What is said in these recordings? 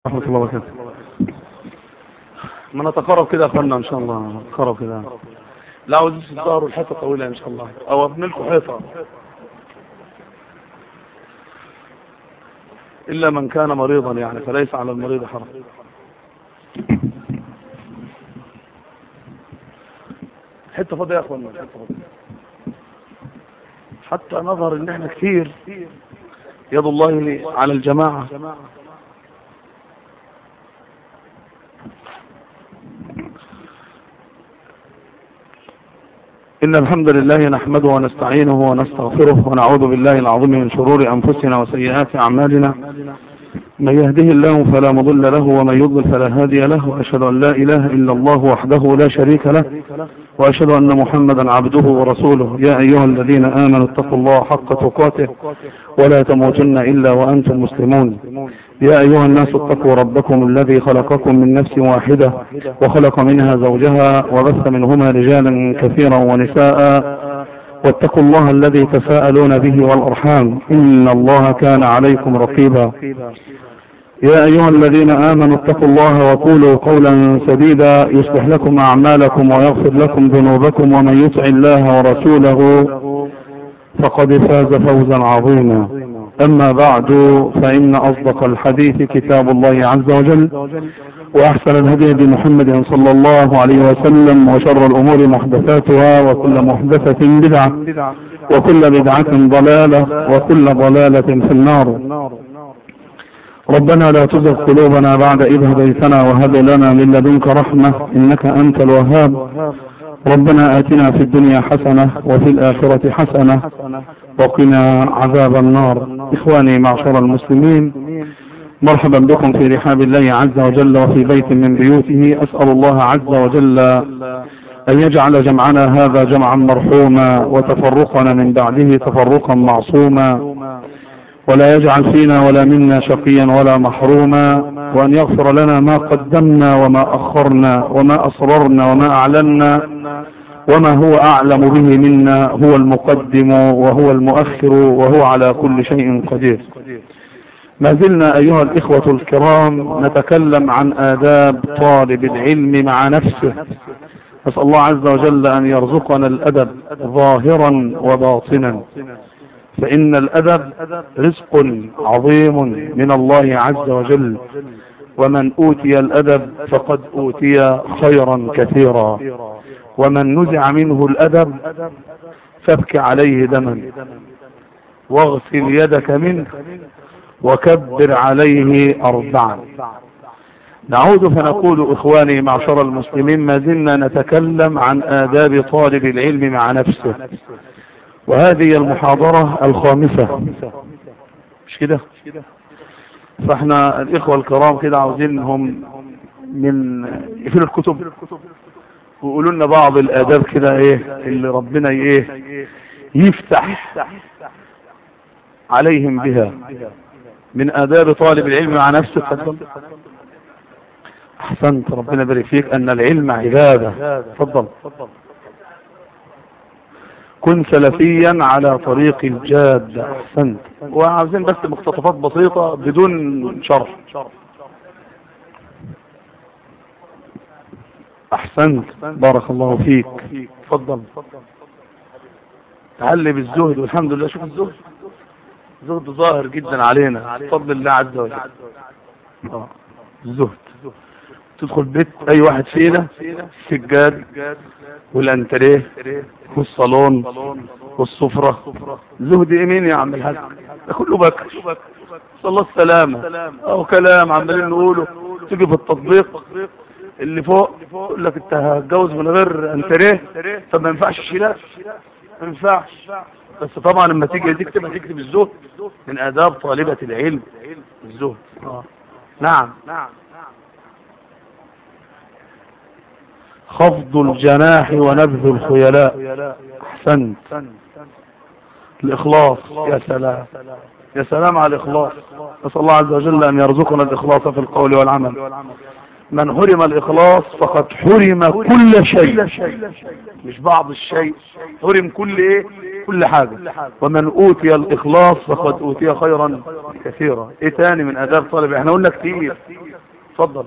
ورحمة الله وبركاته ما نتقرب كده يا اخوانا ان شاء الله نتقرب كده لا عاوز الظهر والحيطة طويلة ان شاء الله او ابني لكم حيطة الا من كان مريضا يعني فليس على المريض حرج حتة فاضية يا اخوانا حتة فاضية حتى نظهر ان احنا كثير يد الله على الجماعة إن الحمد لله نحمده ونستعينه ونستغفره ونعوذ بالله العظيم من شرور أنفسنا وسيئات أعمالنا من يهده الله فلا مضل له ومن يضلل فلا هادي له وأشهد أن لا إله إلا الله وحده لا شريك له وأشهد أن محمدا عبده ورسوله يا أيها الذين آمنوا اتقوا الله حق تقاته ولا تموتن إلا وأنتم مسلمون يا أيها الناس اتقوا ربكم الذي خلقكم من نفس واحدة وخلق منها زوجها وبث منهما رجالا كثيرا ونساء واتقوا الله الذي تساءلون به والأرحام إن الله كان عليكم رقيبا يا أيها الذين آمنوا اتقوا الله وقولوا قولا سديدا يصلح لكم أعمالكم ويغفر لكم ذنوبكم ومن يطع الله ورسوله فقد فاز فوزا عظيما أما بعد فإن أصدق الحديث كتاب الله عز وجل وأحسن الهدي بمحمد صلى الله عليه وسلم وشر الأمور محدثاتها وكل محدثة بدعة وكل بدعة ضلالة وكل ضلالة في النار ربنا لا تزغ قلوبنا بعد إذ هديتنا وهب لنا من لدنك رحمة إنك أنت الوهاب ربنا آتنا في الدنيا حسنة وفي الآخرة حسنة وقنا عذاب النار إخواني معشر المسلمين مرحبا بكم في رحاب الله عز وجل وفي بيت من بيوته أسأل الله عز وجل أن يجعل جمعنا هذا جمعا مرحوما وتفرقنا من بعده تفرقا معصوما ولا يجعل فينا ولا منا شقيا ولا محروما وأن يغفر لنا ما قدمنا وما أخرنا وما أصررنا وما أعلنا وما هو أعلم به منا هو المقدم وهو المؤخر وهو على كل شيء قدير ما زلنا أيها الإخوة الكرام نتكلم عن آداب طالب العلم مع نفسه نسأل الله عز وجل أن يرزقنا الأدب ظاهرا وباطنا فإن الأدب رزق عظيم من الله عز وجل ومن أوتي الأدب فقد أوتي خيرا كثيرا ومن نزع منه الأدب فابك عليه دما واغسل يدك منه وكبر عليه أربعا نعود فنقول إخواني معشر المسلمين ما زلنا نتكلم عن آداب طالب العلم مع نفسه وهذه المحاضرة الخامسة مش كده فاحنا الإخوة الكرام كده عاوزينهم من يقفلوا الكتب ويقولوا لنا بعض الآداب كده ايه اللي ربنا ايه يفتح عليهم بها من آداب طالب العلم مع نفسه تفضل أحسنت ربنا يبارك فيك أن العلم عبادة تفضل كن سلفيا على طريق الجاد أحسنت وعاوزين بس مقتطفات بسيطة بدون شرح أحسنت بارك الله فيك تفضل تعلم الزهد والحمد لله شوف الزهد الزهد ظاهر جدا علينا بفضل الله عز وجل آه. الزهد تدخل بيت اي واحد فينا السجاد والانتريه والصالون والسفرة زهد يمين يا عم الحاج ده كله بكر صلى الله السلامة او كلام عمالين نقوله تيجي في التطبيق اللي فوق يقول لك انت هتجوز من غير انتريه فما ينفعش شيلات ما ينفعش بس طبعا لما تيجي تكتب هتكتب الزهد من اداب طالبة العلم الزهد آه. نعم نعم خفض الجناح ونبذ الخيلاء احسنت الاخلاص يا سلام يا سلام على الاخلاص نسال الله عز وجل ان يرزقنا الاخلاص في القول والعمل من حرم الإخلاص فقد حرم كل شيء مش بعض الشيء حرم كل ايه كل حاجة ومن اوتي الإخلاص فقد اوتي خيرا كثيرا ايه تاني من اداب طالب احنا قلنا كتير اتفضل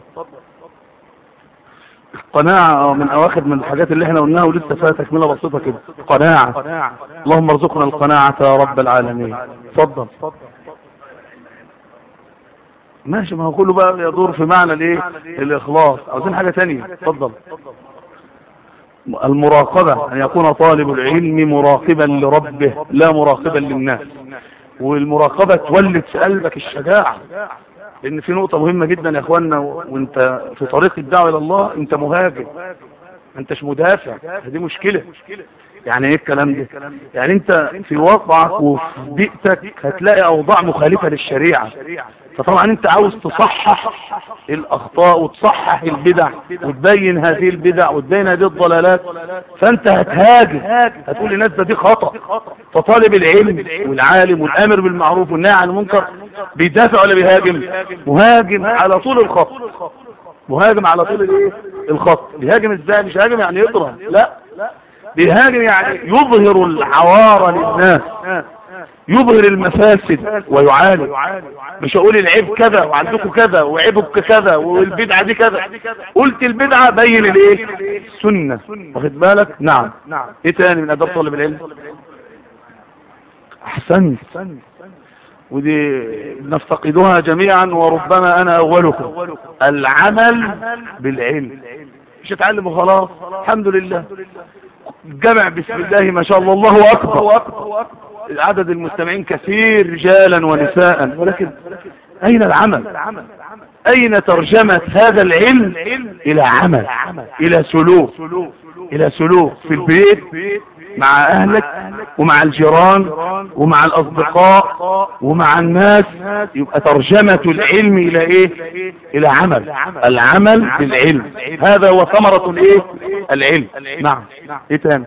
القناعة من اواخر من الحاجات اللي احنا قلناها ولسه فيها تكملة بسيطة كده قناعة اللهم ارزقنا القناعة يا رب العالمين اتفضل ماشي ما هو كله بقى يدور في معنى الايه الاخلاص عاوزين حاجة تانية اتفضل المراقبة ان يكون طالب العلم مراقبا لربه لا مراقبا للناس والمراقبة تولد في قلبك الشجاعة لان في نقطة مهمة جدا يا اخوانا وانت في طريق الدعوة الى الله انت مهاجم ما انتش مدافع دي مشكلة يعني ايه الكلام ده يعني انت في وضعك وفي بيئتك هتلاقي اوضاع مخالفة للشريعة فطبعا انت عاوز تصحح الاخطاء وتصحح البدع وتبين هذه البدع وتبين هذه الضلالات فانت هتهاجم هتقول للناس ده دي خطأ فطالب العلم والعالم والامر بالمعروف والنهي عن المنكر بيدافع ولا بيهاجم مهاجم على طول الخط مهاجم على طول الايه الخط بيهاجم ازاي مش هاجم يعني يضرب لا بيهاجم يعني يظهر العوار للناس يظهر المفاسد ويعالج مش اقول العيب كذا وعندكم كذا وعيبك كذا والبدعة دي كذا قلت البدعة بين الايه السنة واخد بالك نعم ايه تاني من اداب طالب العلم احسنت ودي نفتقدها جميعا وربما انا اولكم العمل بالعلم مش اتعلم وخلاص الحمد لله جمع بسم الله ما شاء الله الله اكبر عدد المستمعين كثير رجالا ونساء ولكن اين العمل اين ترجمة هذا العلم الى عمل الى سلوك الى سلوك في البيت مع اهلك ومع الجيران ومع الاصدقاء ومع الناس يبقى ترجمة العلم الى ايه الى عمل العمل بالعلم هذا هو ثمرة الايه العلم نعم ايه تاني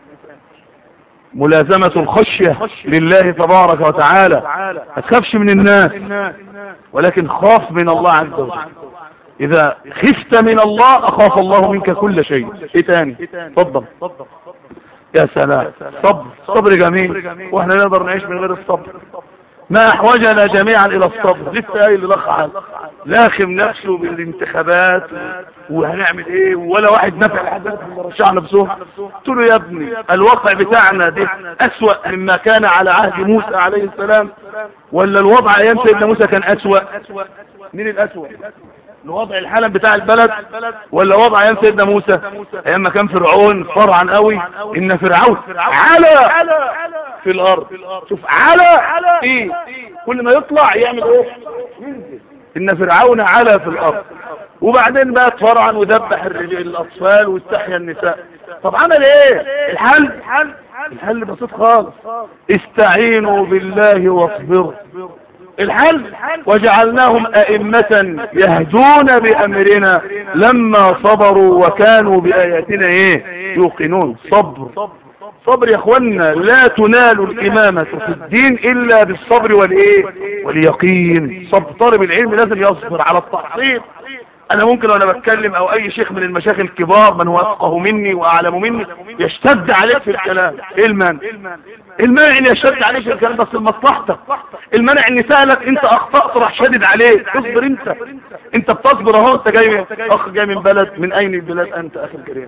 ملازمة الخشية لله تبارك وتعالى ما تخافش من الناس ولكن خاف من الله عز وجل اذا خفت من الله اخاف الله منك كل شيء ايه تاني اتفضل يا سلام صبر صبر جميل واحنا نقدر نعيش من غير الصبر ما احوجنا جميعا الى الصبر لسه قايل الاخ عاد لاخم نفسه بالانتخابات وهنعمل ايه ولا واحد نفع الحاجات اللي رشح نفسه قلت له يا ابني الواقع بتاعنا ده اسوأ مما كان على عهد موسى عليه السلام ولا الوضع ايام سيدنا موسى كان اسوأ مين الاسوأ الوضع الحالم بتاع البلد ولا وضع ايام سيدنا موسى ايام ما كان فرعون فرعا قوي ان فرعون على في الارض شوف على ايه كل ما يطلع يعمل ايه ان فرعون على في الارض وبعدين بقى اتفرعا وذبح الاطفال واستحيا النساء طب عمل ايه الحل الحل بسيط خالص استعينوا بالله واصبروا الحل وجعلناهم أئمة يهدون بأمرنا لما صبروا وكانوا بآياتنا ايه يوقنون صبر صبر يا اخوانا لا تنال الامامة في الدين الا بالصبر والايه واليقين صبر طالب العلم لازم يصبر على التحصيل انا ممكن وانا بتكلم او اي شيخ من المشايخ الكبار من هو افقه مني واعلم مني يشتد عليك في الكلام ايه المانع المانع ان يشتد عليك في الكلام بس لمصلحتك المانع ان سألك انت اخطأت راح شدد عليك اصبر انت انت بتصبر اهو انت جاي اخ جاي من بلد من اين البلاد انت اخي الكريم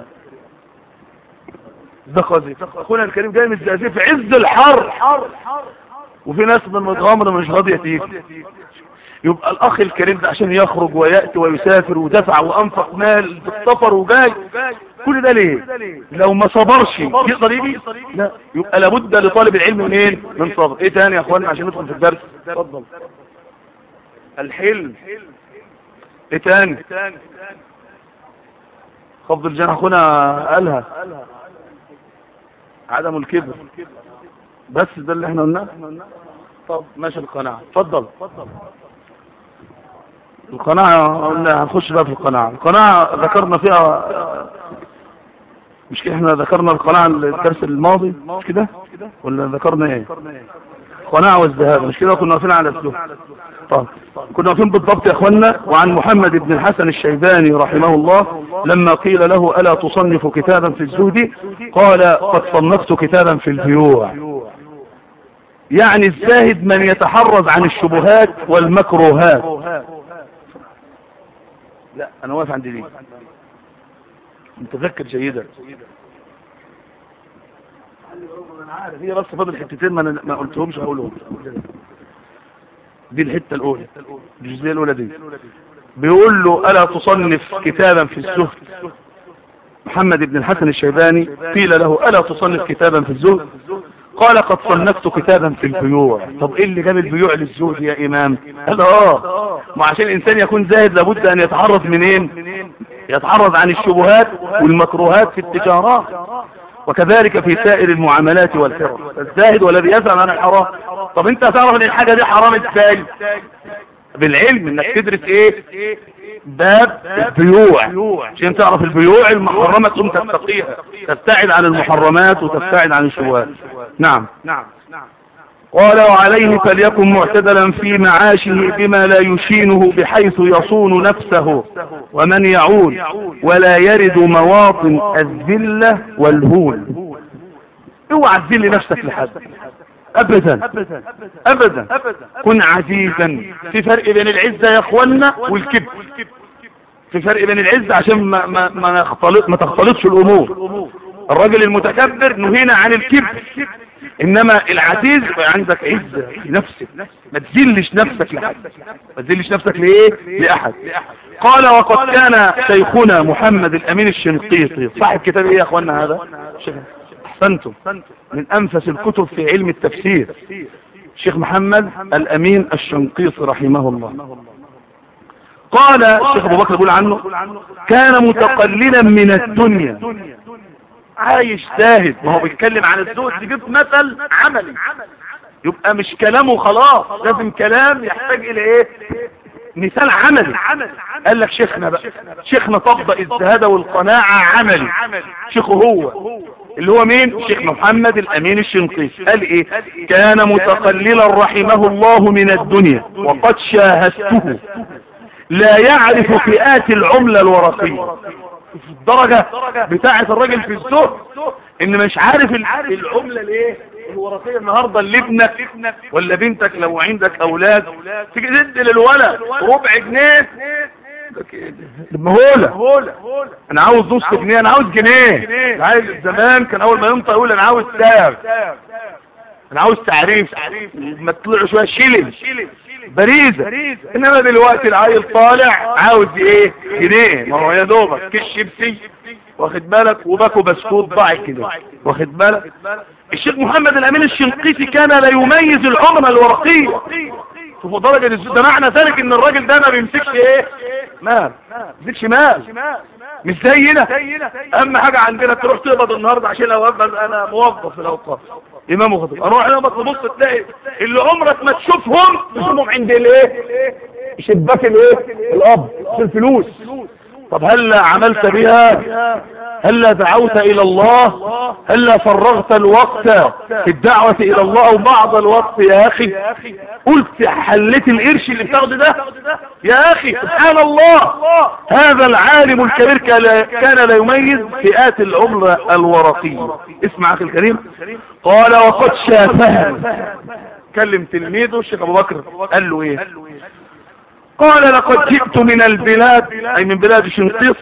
زقزي اخونا الكريم جاي من الزقازيق في عز الحر وفي ناس من متغامرة مش راضية تيجي يبقى الاخ الكريم ده عشان يخرج ويأتي ويسافر ودفع وانفق مال في السفر وجاي كل ده ليه لو ما صبرش يقدر يجي لا يبقى لابد لطالب العلم منين من صبر ايه تاني يا اخوانا عشان ندخل في الدرس اتفضل الحلم ايه تاني خفض الجناح اخونا قالها عدم الكبر بس ده اللي احنا قلناه طب ماشي القناعة اتفضل القناعة قلنا هنخش بقى في القناعة القناعة ذكرنا فيها مش كده احنا ذكرنا القناعة الدرس الماضي مش كده ولا ذكرنا ايه القناعة والذهاب مش كده كنا واقفين على الزهد طيب كنا واقفين بالضبط يا اخوانا وعن محمد بن الحسن الشيباني رحمه الله لما قيل له ألا تصنف كتابا في الزهد قال قد صنفت كتابا في البيوع يعني الزاهد من يتحرز عن الشبهات والمكروهات لا انا واقف عند دي متذكر جيدا انا عارف هي بس فاضل حتتين ما أنا ما قلتهمش هقولهم دي الحته الاولى الجزئيه الاولى دي بيقول له الا تصنف كتابا في الزهد محمد بن الحسن الشيباني قيل له الا تصنف كتابا في الزهد قال قد صنفت كتابا في البيوع طب ايه اللي جاب البيوع للزهد يا امام قال اه ما عشان الانسان يكون زاهد لابد ان يتعرض منين يتعرض عن الشبهات والمكروهات في التجارات وكذلك في سائر المعاملات والحرم الزاهد والذي يسأل عن الحرام طب انت تعرف ان الحاجة دي حرام ازاي بالعلم انك تدرس ايه باب البيوع عشان تعرف البيوع المحرمة ثم تتقيها تبتعد عن المحرمات وتبتعد عن الشبهات نعم نعم قال وعليه فليكن معتدلا في معاشه بما لا يشينه بحيث يصون نفسه ومن يعود ولا يرد مواطن الذلة والهون اوعى تذل نفسك لحد ابدا ابدا كن عزيزا في فرق بين العزة يا اخوانا والكبر في فرق بين العزة عشان ما ما ما, يختلط ما تختلطش الامور الراجل المتكبر نهينا عن الكبر انما العزيز يبقى عندك عزة في نفسك ما تذلش نفسك لحد ما تذلش نفسك لايه لاحد قال وقد كان شيخنا محمد الامين الشنقيطي صاحب كتاب ايه يا اخوانا هذا احسنتم من انفس الكتب في علم التفسير شيخ محمد الامين الشنقيطي رحمه الله قال الشيخ ابو بكر يقول عنه كان متقللا من الدنيا عايش زاهد ما هو بيتكلم عن الزهد تجيب مثل عملي يبقى مش كلامه خلاص لازم كلام يحتاج الى ايه مثال عملي قال لك شيخنا بقى شيخنا طبق الزهاد والقناعة عملي شيخه هو اللي هو مين شيخ محمد الامين الشنقيطي قال ايه كان متقللا رحمه الله من الدنيا وقد شاهدته لا يعرف فئات العملة الورقية في الدرجة بتاعة الراجل في الزهد ان مش عارف العملة الايه الورقية النهاردة اللي ابنك ولا بنتك لو عندك اولاد تيجي تدي للولد ربع جنيه مهولة انا عاوز نص جنيه انا عاوز جنيه عايز زمان كان اول ما ينطق يقول انا عاوز سعر انا عاوز تعريف ما تطلعوا شوية شيلن بريزة انما دلوقتي العيل طالع عاوز ايه جنيه ما هو يا دوبك كيس شيبسي واخد بالك وباكو بسكوت ضاع كده واخد بالك الشيخ محمد الامين الشنقيطي كان لا يميز العملة الورقية شوفوا درجة ده معنى ذلك ان الراجل ده ما بيمسكش ايه مال ما بيمسكش مال مش زينا اهم حاجة عندنا تروح تقبض النهاردة عشان لو انا موظف في الاوقاف امام وخطيب اروح هنا تبص تلاقي اللي عمرك ما تشوفهم تشوفهم عند الايه شباك الايه الاب في الفلوس طب هل عملت بها هل دعوت الى الله هل فرغت الوقت في الدعوة الى الله وبعض الوقت يا اخي قلت حليت القرش اللي بتاخده ده يا اخي سبحان الله هذا العالم الكبير كان لا يميز فئات العملة الورقية اسمع اخي الكريم قال وقد شافها كلم تلميذه الشيخ ابو بكر قال له ايه قال لقد جئت من البلاد اي من بلاد شنقيط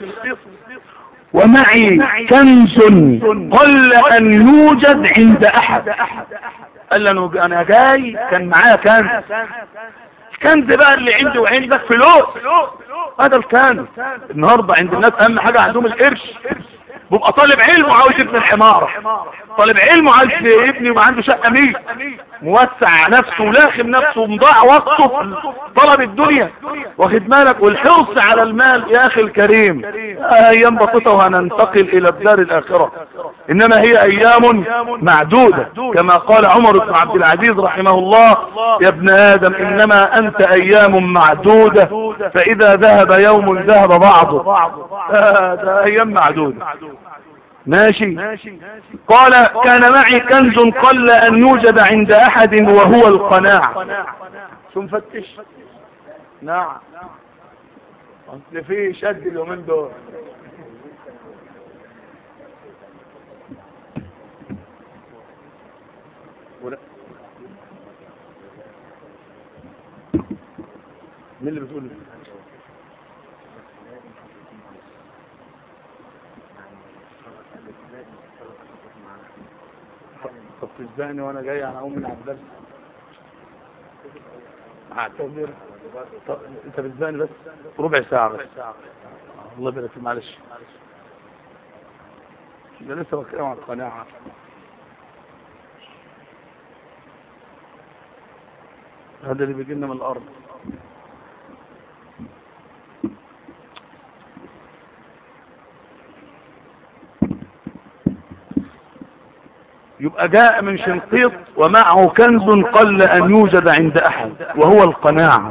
ومعي كنز قل ان يوجد عند احد قال له انا جاي كان معايا كنز الكنز بقى اللي عندي وعندك فلوس هذا الكنز النهاردة عند الناس اهم حاجة عندهم القرش بيبقى طالب علم وعاوز يبني العمارة طالب علم وعاوز يبني وما عنده شقة ميت موسع نفسه ولاخم نفسه ومضاع وقته في طلب الدنيا واخد بالك والحرص على المال يا اخي الكريم ايام بسيطة وهننتقل الى الدار الاخرة انما هي ايام معدودة كما قال عمر بن عبد العزيز رحمه الله يا ابن ادم انما انت ايام معدودة فاذا ذهب يوم ذهب بعضه ده ايام معدودة ماشي قال كان معي كنز قل أن يوجد عند أحد وهو القناع شو مفتش نعم اصل في شد اليومين دول مين اللي بتقول طب تسبقني وانا جاي انا اقوم من على الدرس هعتذر طب انت بتسبقني بس ربع ساعة بس الله يبارك فيك معلش ده لسه بتكلم عن القناعة هذا اللي بيجي لنا من الارض يبقى جاء من شنقيط ومعه كنز قل أن يوجد عند أحد وهو القناعة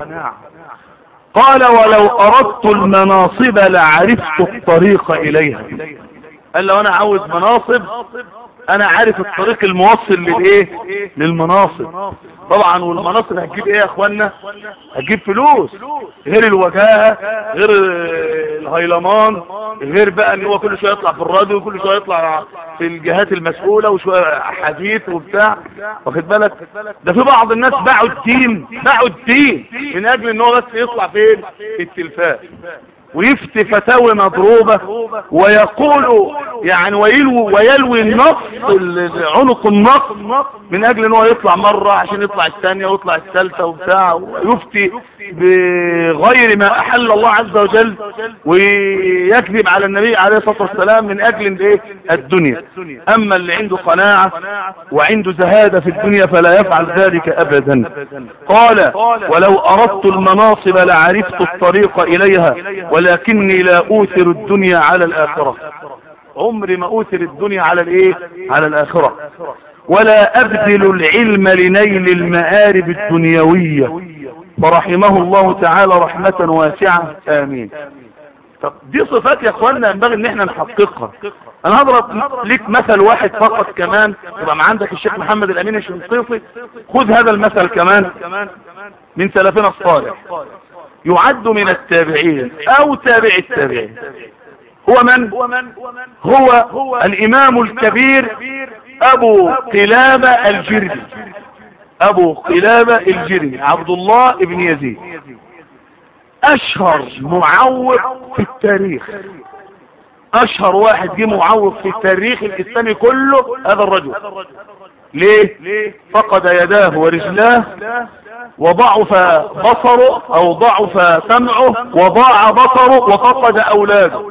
قال ولو أردت المناصب لعرفت الطريق إليها قال لو أنا عاوز مناصب أنا عارف الطريق الموصل للإيه للمناصب طبعا والمناصب هتجيب إيه يا أخوانا هتجيب فلوس غير الوجاهة غير الهيلمان غير بقى ان هو كل شويه يطلع في الراديو وكل شويه يطلع في الجهات المسؤوله وشويه حديث وبتاع واخد بالك ده في بعض الناس باعوا الدين باعوا الدين من اجل ان هو بس يطلع فين في التلفاز ويفتي فتاوي مضروبة ويقول يعني ويلوي, ويلوي النص عنق النص من اجل ان هو يطلع مرة عشان يطلع الثانية ويطلع الثالثة وبتاع ويفتي بغير ما احل الله عز وجل ويكذب على النبي عليه الصلاة والسلام من اجل ايه الدنيا اما اللي عنده قناعة وعنده زهادة في الدنيا فلا يفعل ذلك ابدا قال ولو اردت المناصب لعرفت الطريق اليها ولكني لا اوثر الدنيا على الاخرة عمري ما اوثر الدنيا على الايه على الاخرة ولا ابذل العلم لنيل المآرب الدنيوية فرحمه الله تعالى رحمة واسعة امين طب دي صفات يا اخوانا ينبغي ان احنا نحققها انا هضرب ليك مثل واحد فقط كمان يبقى ما عندك الشيخ محمد الامين الشنقيطي خذ هذا المثل كمان من سلفنا الصالح يعد من التابعين او تابع التابعين هو من هو الامام الكبير ابو قلابة الجرمي ابو قلابة الجرمي عبد الله ابن يزيد اشهر معوق في التاريخ اشهر واحد جه معوق في التاريخ الاسلامي كله هذا الرجل ليه فقد يداه ورجلاه وضعف بصره او ضعف سمعه وضاع بصره وفقد اولاده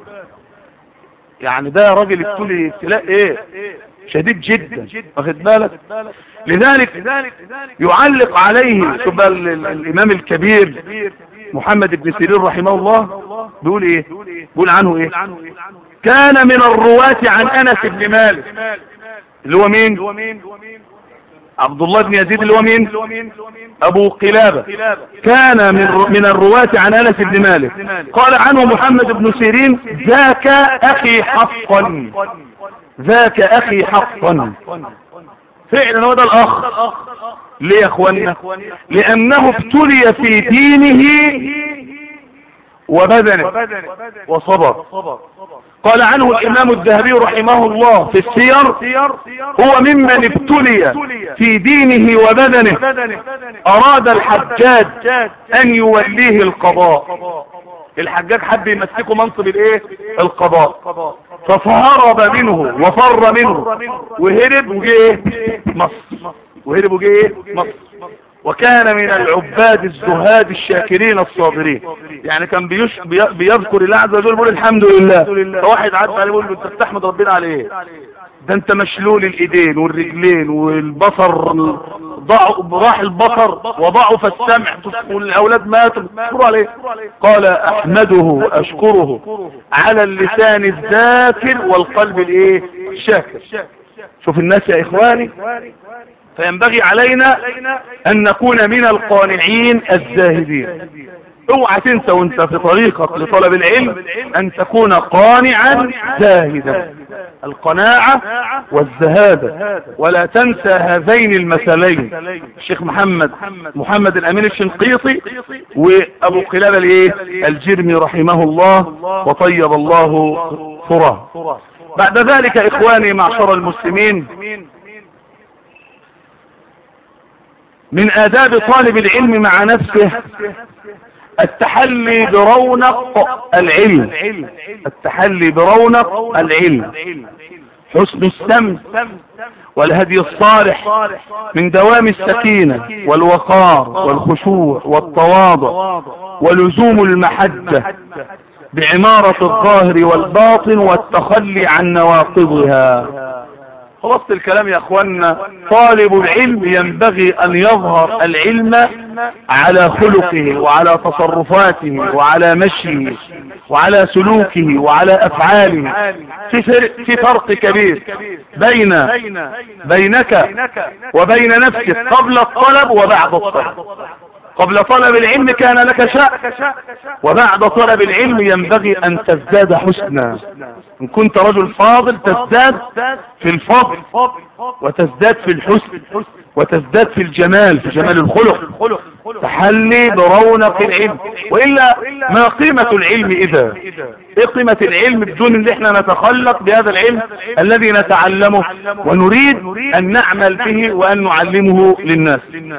يعني ده راجل ابتلي ابتلاء ايه شديد جدا واخد بالك لذلك يعلق عليه شوف الامام الكبير محمد بن سيرين رحمه الله بيقول ايه بيقول عنه ايه كان من الرواة عن انس بن مالك اللي هو مين عبد الله بن يزيد اللي هو مين ابو قلابة كان من من الرواة عن انس بن مالك قال عنه محمد بن سيرين ذاك اخي حقا ذاك اخي حقا فعلا هو ده الاخ ليه يا اخوانا لانه ابتلي في دينه وبدنه وصبر قال عنه الامام الذهبي رحمه الله في السير هو ممن ابتلي في دينه وبدنه اراد الحجاج ان يوليه القضاء الحجاج حب يمسكه منصب الايه القضاء ففهرب منه وفر منه وهرب وجه مصر وهرب وجه مصر وكان من العباد الزهاد الشاكرين الصابرين يعني كان بيش بيذكر الله عز وجل يقول الحمد لله فواحد عدى عليه يقول له انت بتحمد ربنا على ايه ده انت مشلول الايدين والرجلين والبصر ضعوا راح البصر وضعف السمع والاولاد ماتوا تشكروا عليه قال احمده اشكره على اللسان الذاكر والقلب الايه الشاكر شوف الناس يا اخواني فينبغي علينا ان نكون من القانعين الزاهدين اوعى تنسى وانت في طريقك لطلب العلم ان تكون قانعا زاهدا القناعة والزهادة ولا تنسى هذين المثلين الشيخ محمد محمد الأمين الشنقيطي وأبو قلابة الايه الجرمي رحمه الله وطيب الله ثراه بعد ذلك إخواني معشر المسلمين من آداب طالب العلم مع نفسه التحلي برونق العلم التحلي برونق العلم حسن السمت والهدي الصالح من دوام السكينة والوقار والخشوع والتواضع ولزوم المحجة بعمارة الظاهر والباطن والتخلي عن نواقضها خلاصة الكلام يا اخوانا طالب العلم ينبغي ان يظهر العلم على خلقه وعلى تصرفاته وعلى مشيه وعلى سلوكه وعلى افعاله في فرق, في فرق كبير بين بينك وبين نفسك قبل الطلب وبعد الطلب قبل طلب العلم كان لك شأن وبعد طلب العلم ينبغي أن تزداد حسنا إن كنت رجل فاضل تزداد في الفضل وتزداد في الحسن وتزداد في الجمال في جمال الخلق تحلي برونق العلم وإلا ما قيمة العلم إذا إيه قيمة العلم بدون ان احنا نتخلق بهذا العلم الذي نتعلمه ونريد أن نعمل به وأن نعلمه للناس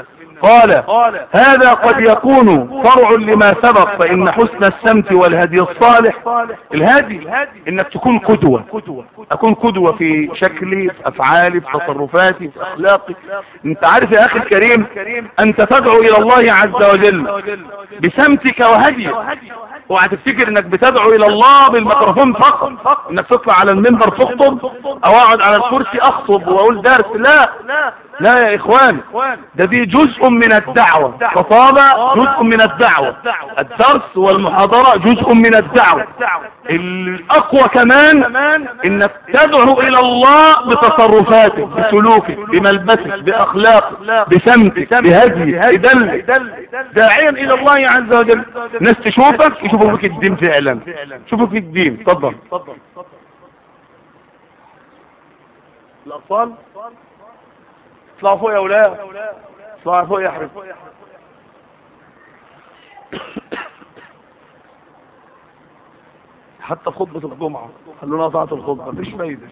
قال هذا قد يكون فرع لما سبق فإن حسن السمت والهدي الصالح الهدي انك تكون قدوة اكون قدوة في شكلي في افعالي في تصرفاتي في اخلاقي انت عارف يا اخي الكريم انت تدعو الى الله عز وجل بسمتك وهديك اوعى تفتكر انك بتدعو الى الله بالميكروفون فقط انك تطلع على المنبر تخطب او اقعد على الكرسي اخطب واقول درس لا لا يا اخوان ده دي جزء من الدعوة خطابة جزء من الدعوة الدرس والمحاضرة جزء من الدعوة الاقوى كمان انك تدعو الى الله بتصرفاتك بسلوكك بملبسك باخلاقك بسمتك بهديك بدلك داعيا الى الله عز وجل ناس تشوفك يشوفوا فيك الدين فعلا شوفوا فيك الدين اتفضل الاطفال اطلعوا فوق يا اولاد اطلعوا فوق يا حبيبي حتى في خطبة الجمعة خلونا طاعة الخطبة مفيش فايدة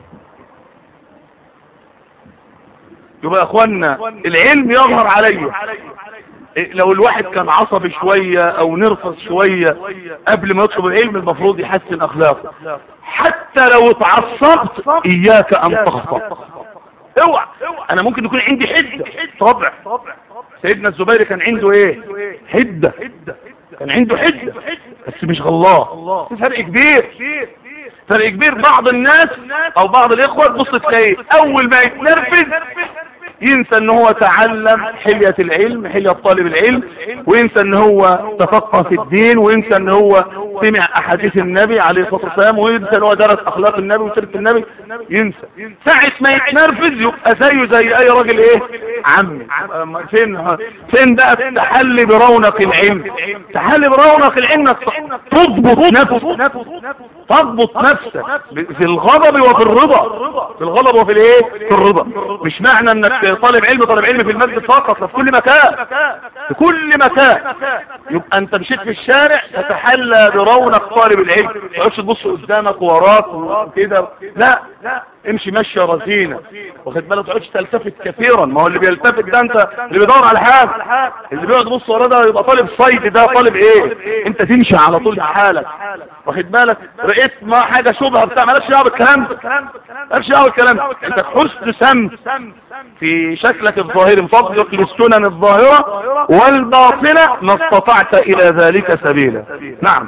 يبقى يا اخوانا العلم يظهر عليه لو الواحد كان عصبي شوية او نرفض شوية قبل ما يطلب العلم المفروض يحسن اخلاقه حتى لو اتعصبت اياك ان تخطب اوعى انا ممكن يكون عندي حدة طبع سيدنا الزبير كان عنده ايه حدة كان عنده حدة بس مش غلاه في فرق كبير فرق كبير بعض الناس او بعض الاخوة تبص تلاقيه اول ما يتنرفز ينسى ان هو تعلم حلية العلم حلية طالب العلم وينسى ان هو تفقه في الدين وينسى ان هو سمع احاديث النبي عليه الصلاة والسلام وينسى ان هو درس اخلاق النبي وسيرة النبي ينسى ساعة ما يتنرفز يبقى زيه زي اي راجل ايه عمي فين فين بقى تحلي برونق العلم تحلي برونق العلم تضبط نفسك تضبط نفسك في الغضب وفي الرضا في الغضب وفي الايه في الرضا مش معنى انك طالب علم طالب علم في المسجد فقط في كل مكان في كل مكان يبقى انت مشيت في الشارع تتحلى برونق طالب العلم ما تقعدش تبص قدامك وراك وكده لا امشي مشية رزينة واخد بالك تقعدش تلتفت كثيرا ما هو اللي بيلتفت ده انت اللي بيدور على حاجة اللي بيقعد يبص وراه ده يبقى طالب صيد ده طالب ايه انت تمشي على طول بحالك واخد بالك رئيس ما حاجة شبهة بتاع مالكش دعوه بالكلام ده مالكش دعوه بالكلام ده انت حسن سمت في شكلك الظاهري مطبق للسنن الظاهرة والباطنة ما استطعت الى ذلك سبيلا نعم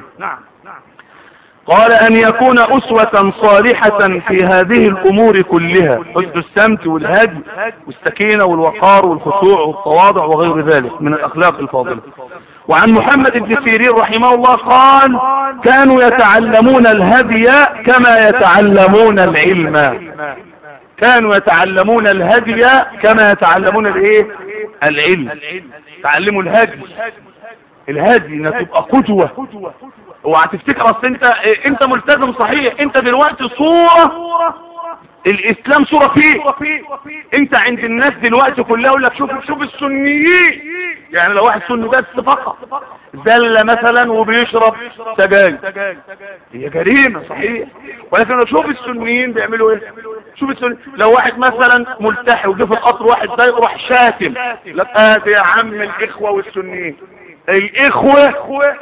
قال ان يكون اسوة صالحة في هذه الامور كلها حسن السمت والهدي والسكينة والوقار والخشوع والتواضع وغير ذلك من الاخلاق الفاضلة وعن محمد بن سيرين رحمه الله قال كانوا يتعلمون الهدي كما يتعلمون العلم كانوا يتعلمون الهدي كما يتعلمون الايه العلم تعلموا الهدي الهادي انك تبقى قدوة اوعى تفتكر اصل انت إيه، انت ملتزم صحيح انت دلوقتي صورة الاسلام صورة فيه انت عند الناس دلوقتي كلها يقول لك شوف شوف السنيين يعني لو واحد سني بس فقط زل مثلا وبيشرب سجاير هي جريمة صحيح ولكن لو شوف السنيين بيعملوا ايه شوف السنيين لو واحد مثلا ملتحي وجه في القطر واحد ده يروح شاتم لك ادي يا عم الاخوة والسنيين الاخوة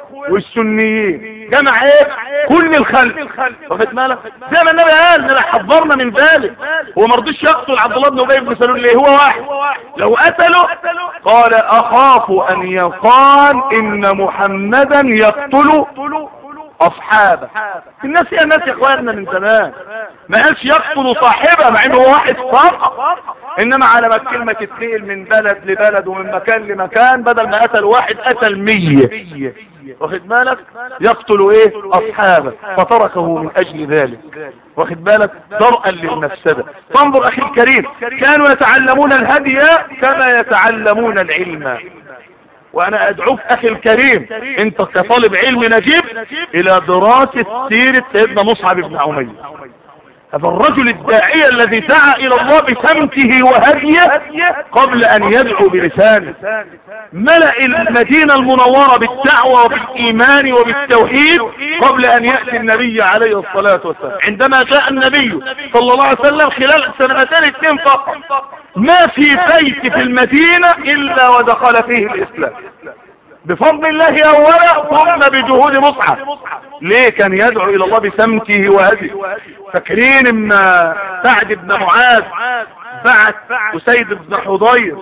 والسنيين جمع ايه كل الخلق واخد بالك زي ما النبي قال النبي حذرنا من ذلك هو ما رضيش يقتل عبد الله بن ابي بن سلول ليه هو واحد لو قتله قال اخاف ان يقال ان محمدا يقتل اصحابه الناس هي الناس يا اخواننا من زمان ما قالش يقتل صاحبه مع انه واحد فقط انما على ما الكلمة تتنقل من بلد لبلد ومن مكان لمكان بدل ما قتل واحد قتل مية واخد بالك يقتل ايه اصحابه فتركه من اجل ذلك واخد بالك درءا للمفسدة فانظر اخي الكريم كانوا يتعلمون الهدي كما يتعلمون العلم وانا ادعوك اخي الكريم انت كطالب علم نجيب الى دراسة سيرة سيدنا مصعب بن عمير هذا الرجل الداعية الذي دعا الى الله بسمته وهديه قبل ان يدعو بلسانه ملأ المدينة المنورة بالدعوة وبالايمان وبالتوحيد قبل ان يأتي النبي عليه الصلاة والسلام عندما جاء النبي صلى الله عليه وسلم خلال سنتين اثنين فقط ما في بيت في المدينة الا ودخل فيه الاسلام بفضل الله اولا ثم بجهود مصعب ليه كان يدعو الى الله بسمته وهديه فاكرين اما سعد بن معاذ بعت وسيد بن حضير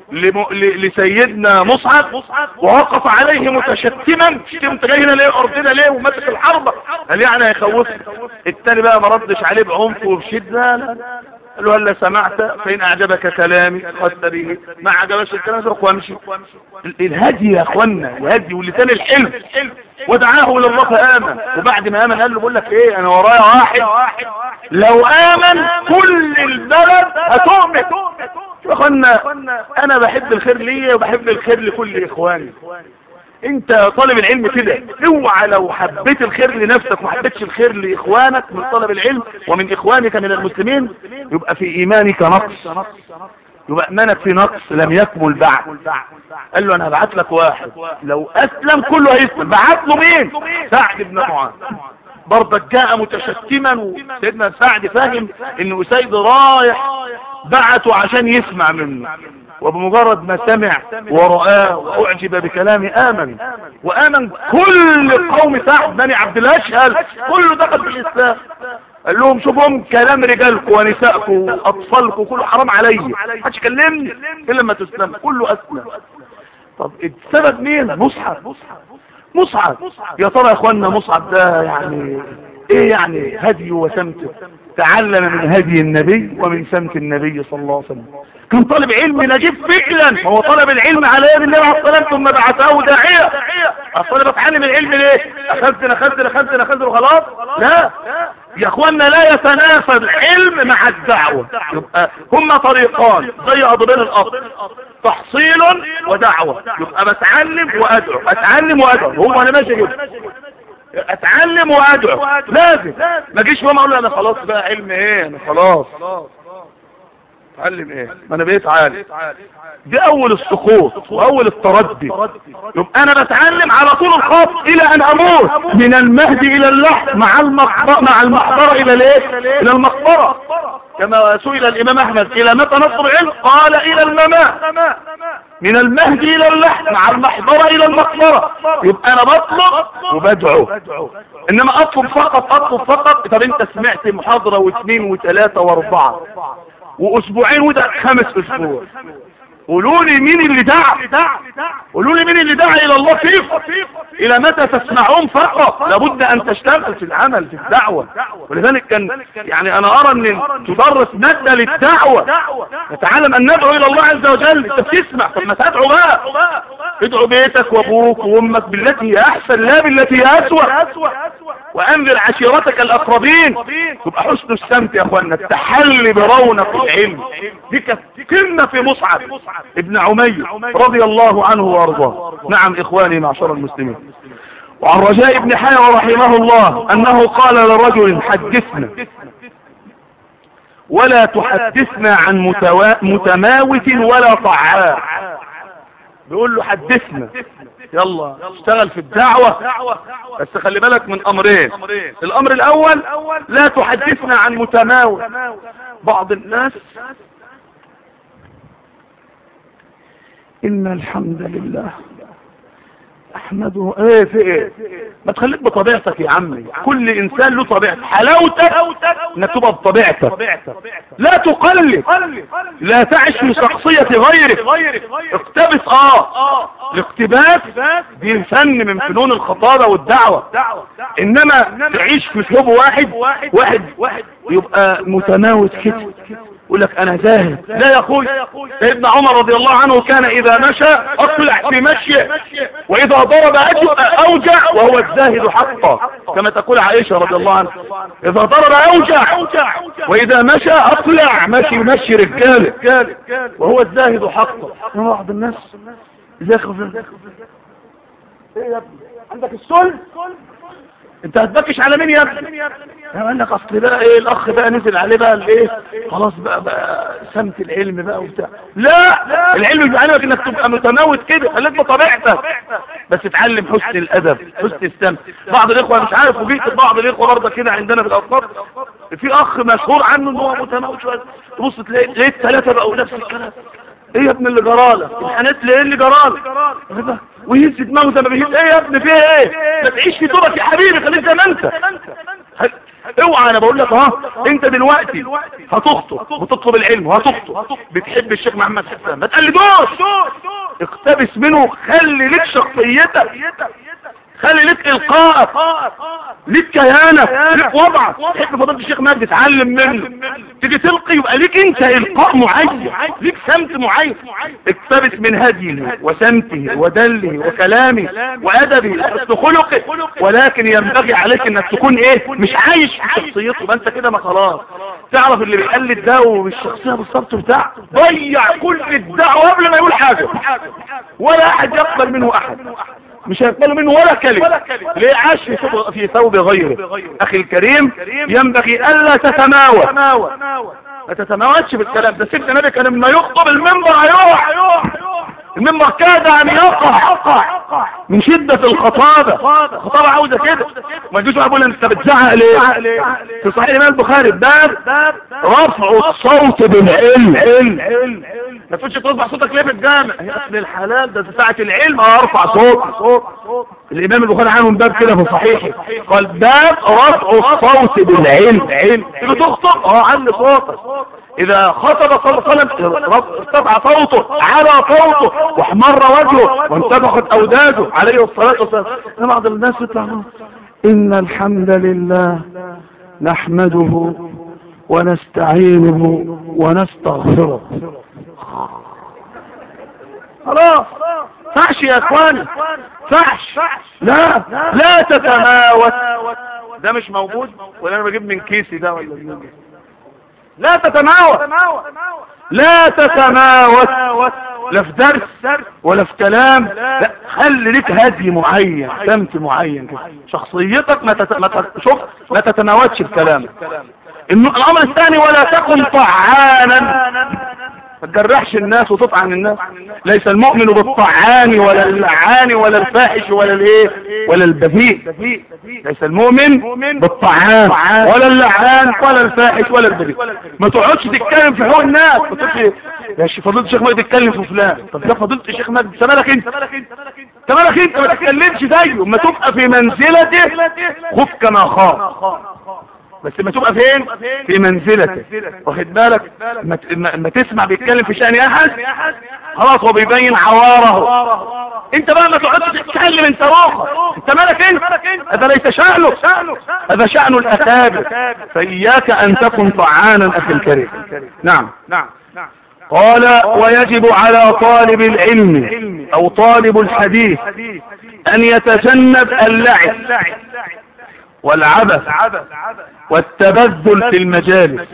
لسيدنا مصعب ووقف عليه متشتما شتمت جاي هنا ليه ارضنا ليه ومسك الحرب قال يعني هيخوفني التاني بقى ما ردش عليه بعنف وبشده قال له هلا سمعت فإن أعجبك كلامي خدت به ما عجبش الكلام اترك وامشي الهدي يا اخوانا الهدي واللسان الحلم ودعاه الى الله فآمن وبعد ما آمن قال له بقول لك ايه انا ورايا واحد لو آمن كل البلد هتؤمن يا اخوانا انا بحب الخير ليا وبحب الخير لكل اخواني انت طالب العلم كده اوعى لو حبيت الخير لنفسك وما حبيتش الخير لاخوانك من طلب العلم ومن اخوانك من المسلمين يبقى في ايمانك نقص يبقى ايمانك في نقص لم يكمل بعد قال له انا هبعت لك واحد لو اسلم كله هيسلم بعت له مين سعد بن معاذ برضك جاء متشتما وسيدنا سعد فاهم ان اسيد رايح بعته عشان يسمع منه وبمجرد ما سمع ورآه وأعجب بكلامه آمن وآمن كل قوم سعد بني عبد الأشهل كله دخل في الإسلام قال لهم شوفهم كلام رجالكم ونسائكم وأطفالكم كله حرام علي محدش يكلمني إلا لما تسلم كله أسلم طب السبب مين مصعب مصعب يا ترى يا اخوانا مصعب ده يعني ايه يعني هدي وسمته تعلم من هدي النبي ومن سمت النبي صلى الله عليه وسلم كان طالب علم نجيب فعلا هو طلب العلم على يد النبي عليه الصلاه ثم بعثه داعيه اصل بتعلم العلم ليه اخذت اخذت اخذت اخذت وخلاص لا يا اخوانا لا يتنافى العلم مع الدعوه يبقى هما طريقان زي اضرار القطر تحصيل ودعوه يبقى بتعلم وادعو اتعلم وادعو هو انا ماشي كده اتعلم وادعو لازم ما جيش يوم اقول انا خلاص بقى علم ايه انا خلاص اتعلم ايه ما انا بقيت عالم دي اول السقوط واول التردي يبقى انا بتعلم على طول الخط الى ان اموت من المهد الى اللحم مع المقبرة مع المقبرة الى الايه الى المقبرة كما سئل الامام احمد الى متى نصر العلم قال الى الممات من المهد الى اللحم مع المحضرة الى المقبرة يبقى انا بطلب وبدعو انما اطلب فقط اطلب فقط طب انت سمعت محاضرة واثنين وثلاثة واربعة واسبوعين وده خمس اسبوع قولوا لي مين اللي دعا قولوا لي مين اللي دعا الى الله فيكم الى متى تسمعون فقط لابد ان تشتغل في العمل في الدعوة ولذلك كان يعني انا ارى ان تدرس مادة للدعوة نتعلم ان ندعو الى الله عز وجل انت بتسمع طب ما تدعو بقى ادعو بيتك وابوك وامك بالتي هي احسن لا بالتي هي اسوأ وانذر عشيرتك الاقربين يبقى حسن السمت يا اخوانا التحلي برونق العلم دي كانت كلمة في مصعب ابن عمير رضي الله عنه وارضاه نعم اخواني معشر المسلمين وعن رجاء بن حيوة رحمه الله انه قال لرجل حدثنا ولا تحدثنا عن متوا... متماوت ولا طعام بيقول له حدثنا يلا اشتغل في الدعوة بس خلي بالك من امرين الامر الاول لا تحدثنا عن متماوت بعض الناس ان الحمد لله احمده ايه في ايه ما تخليك بطبيعتك يا عمي كل انسان له طبيعته حلاوتك انك تبقى بطبيعتك لا تقلد لا تعش في شخصية غيرك اقتبس اه الاقتباس دي فن من فنون الخطابة والدعوة انما تعيش في ثوب واحد واحد يبقى متناوت كده يقول لك انا زاهد لا يا اخوي سيدنا عمر رضي الله عنه كان اذا مشى اطلع في مشيه واذا ضرب اوجع وهو الزاهد حقا كما تقول عائشة رضي الله عنها اذا ضرب اوجع واذا مشى اطلع مشي مشي رجاله وهو الزاهد حقا بعض الناس زاخف ايه يا ابني عندك السل انت هتبكش على مين يا ابني قال لك اصل بقى ايه الاخ بقى نزل عليه بقى الايه خلاص بقى بقى سمت العلم بقى وبتاع لا العلم بيعلمك انك تبقى متموت كده خليك بطبيعتك بس اتعلم حسن الادب حسن السمت بعض الاخوه مش عارف وجيت بعض الاخوه برضه كده عندنا في الاوقات في اخ مشهور عنه ان هو متموت شويه تبص تلاقي لقيت ثلاثه بقوا نفس الكلام ايه يا ابن اللي جرالك امتحانات ليه اللي جرالك ويهز دماغه زي ما بيهز ايه يا ابن في ايه ما تعيش في توبك يا حبيبي خليك زي ما انت اوعى انا بقول لك اه انت دلوقتي هتخطب وتطلب العلم وهتخطب بتحب الشيخ محمد حسان ما تقلدوش اقتبس منه خلي لك شخصيتك خلي لك القائك لك كيانك لك وضعك تحب فضيله الشيخ مجدي تتعلم منه تيجي تلقي يبقى ليك انت القاء معين ليك سمت معين اقتبس من هديه وسمته ودله وكلامه وادبه وحسن خلقه ولكن ينبغي عليك انك تكون ايه مش عايش في شخصيته ما انت كده ما خلاص تعرف اللي بيقلد ده والشخصيه بالظبط بتاعه ضيع كل الدعوه قبل ما يقول حاجه ولا احد يقبل منه احد مش هيقبلوا منه ولا كلمة ليه عاش في ثوب, في ثوب غيره اخي الكريم ينبغي الا تتماوى ما تتماوتش بالكلام ده سيدنا النبي كان لما يخطب المنبر هيقع المنبر كاد ان يقع من شدة الخطابة الخطابة عاوزة كده ما تجيش اقول انت بتزعق ليه في صحيح الامام البخاري باب رفع الصوت بالعلم ما تقولش ترفع صوتك ليه في الجامع هي اصل الحلال ده ساعة العلم ارفع صوت الامام البخاري عنهم باب كده في صحيحه قال باب رفع الصوت بالعلم تيجي تخطب اه علي صوتك اذا خطب صلى الله عليه وسلم ارتفع صوته على صوته واحمر وجهه وانتفخت اوداده عليه الصلاة والسلام بعض الناس يطلع ان الحمد لله نحمده ونستعينه ونستغفره خلاص فحش يا اخواني فحش لا لا تتماوت ده مش موجود ولا انا بجيب من كيسي ده ولا لا تتماوت لا تتماوت لا في درس ولا في كلام لا خلي لك هدي معين سمت معين كده شخصيتك ما تت... ما تت... شوف ما تتناوتش الكلام الامر الثاني ولا تكن طعانا ما تجرحش الناس وتطعن الناس ليس المؤمن بالطعان ولا اللعان ولا الفاحش ولا الايه ولا البذيء ليس المؤمن بالطعان ولا اللعان ولا الفاحش ولا البذيء ما تقعدش تتكلم في حقوق الناس ما تقولش يا شيخ فضيله الشيخ مجدي تتكلم في فلان طب يا فضيله الشيخ مجدي انت مالك انت انت مالك انت ما تتكلمش زيه ما تبقى في منزلته خف كما خاف بس ما تبقى فين في منزلته واخد بالك ما تسمع بيتكلم في شأن احد خلاص هو بيبين عواره انت بقى ما تقعدش تتكلم انت روحك انت مالك انت هذا ليس شأنه هذا شأن الاكابر فاياك ان تكن طعانا اخي الكريم نعم نعم قال ويجب على طالب العلم او طالب الحديث ان يتجنب اللعب والعبث والتبذل في المجالس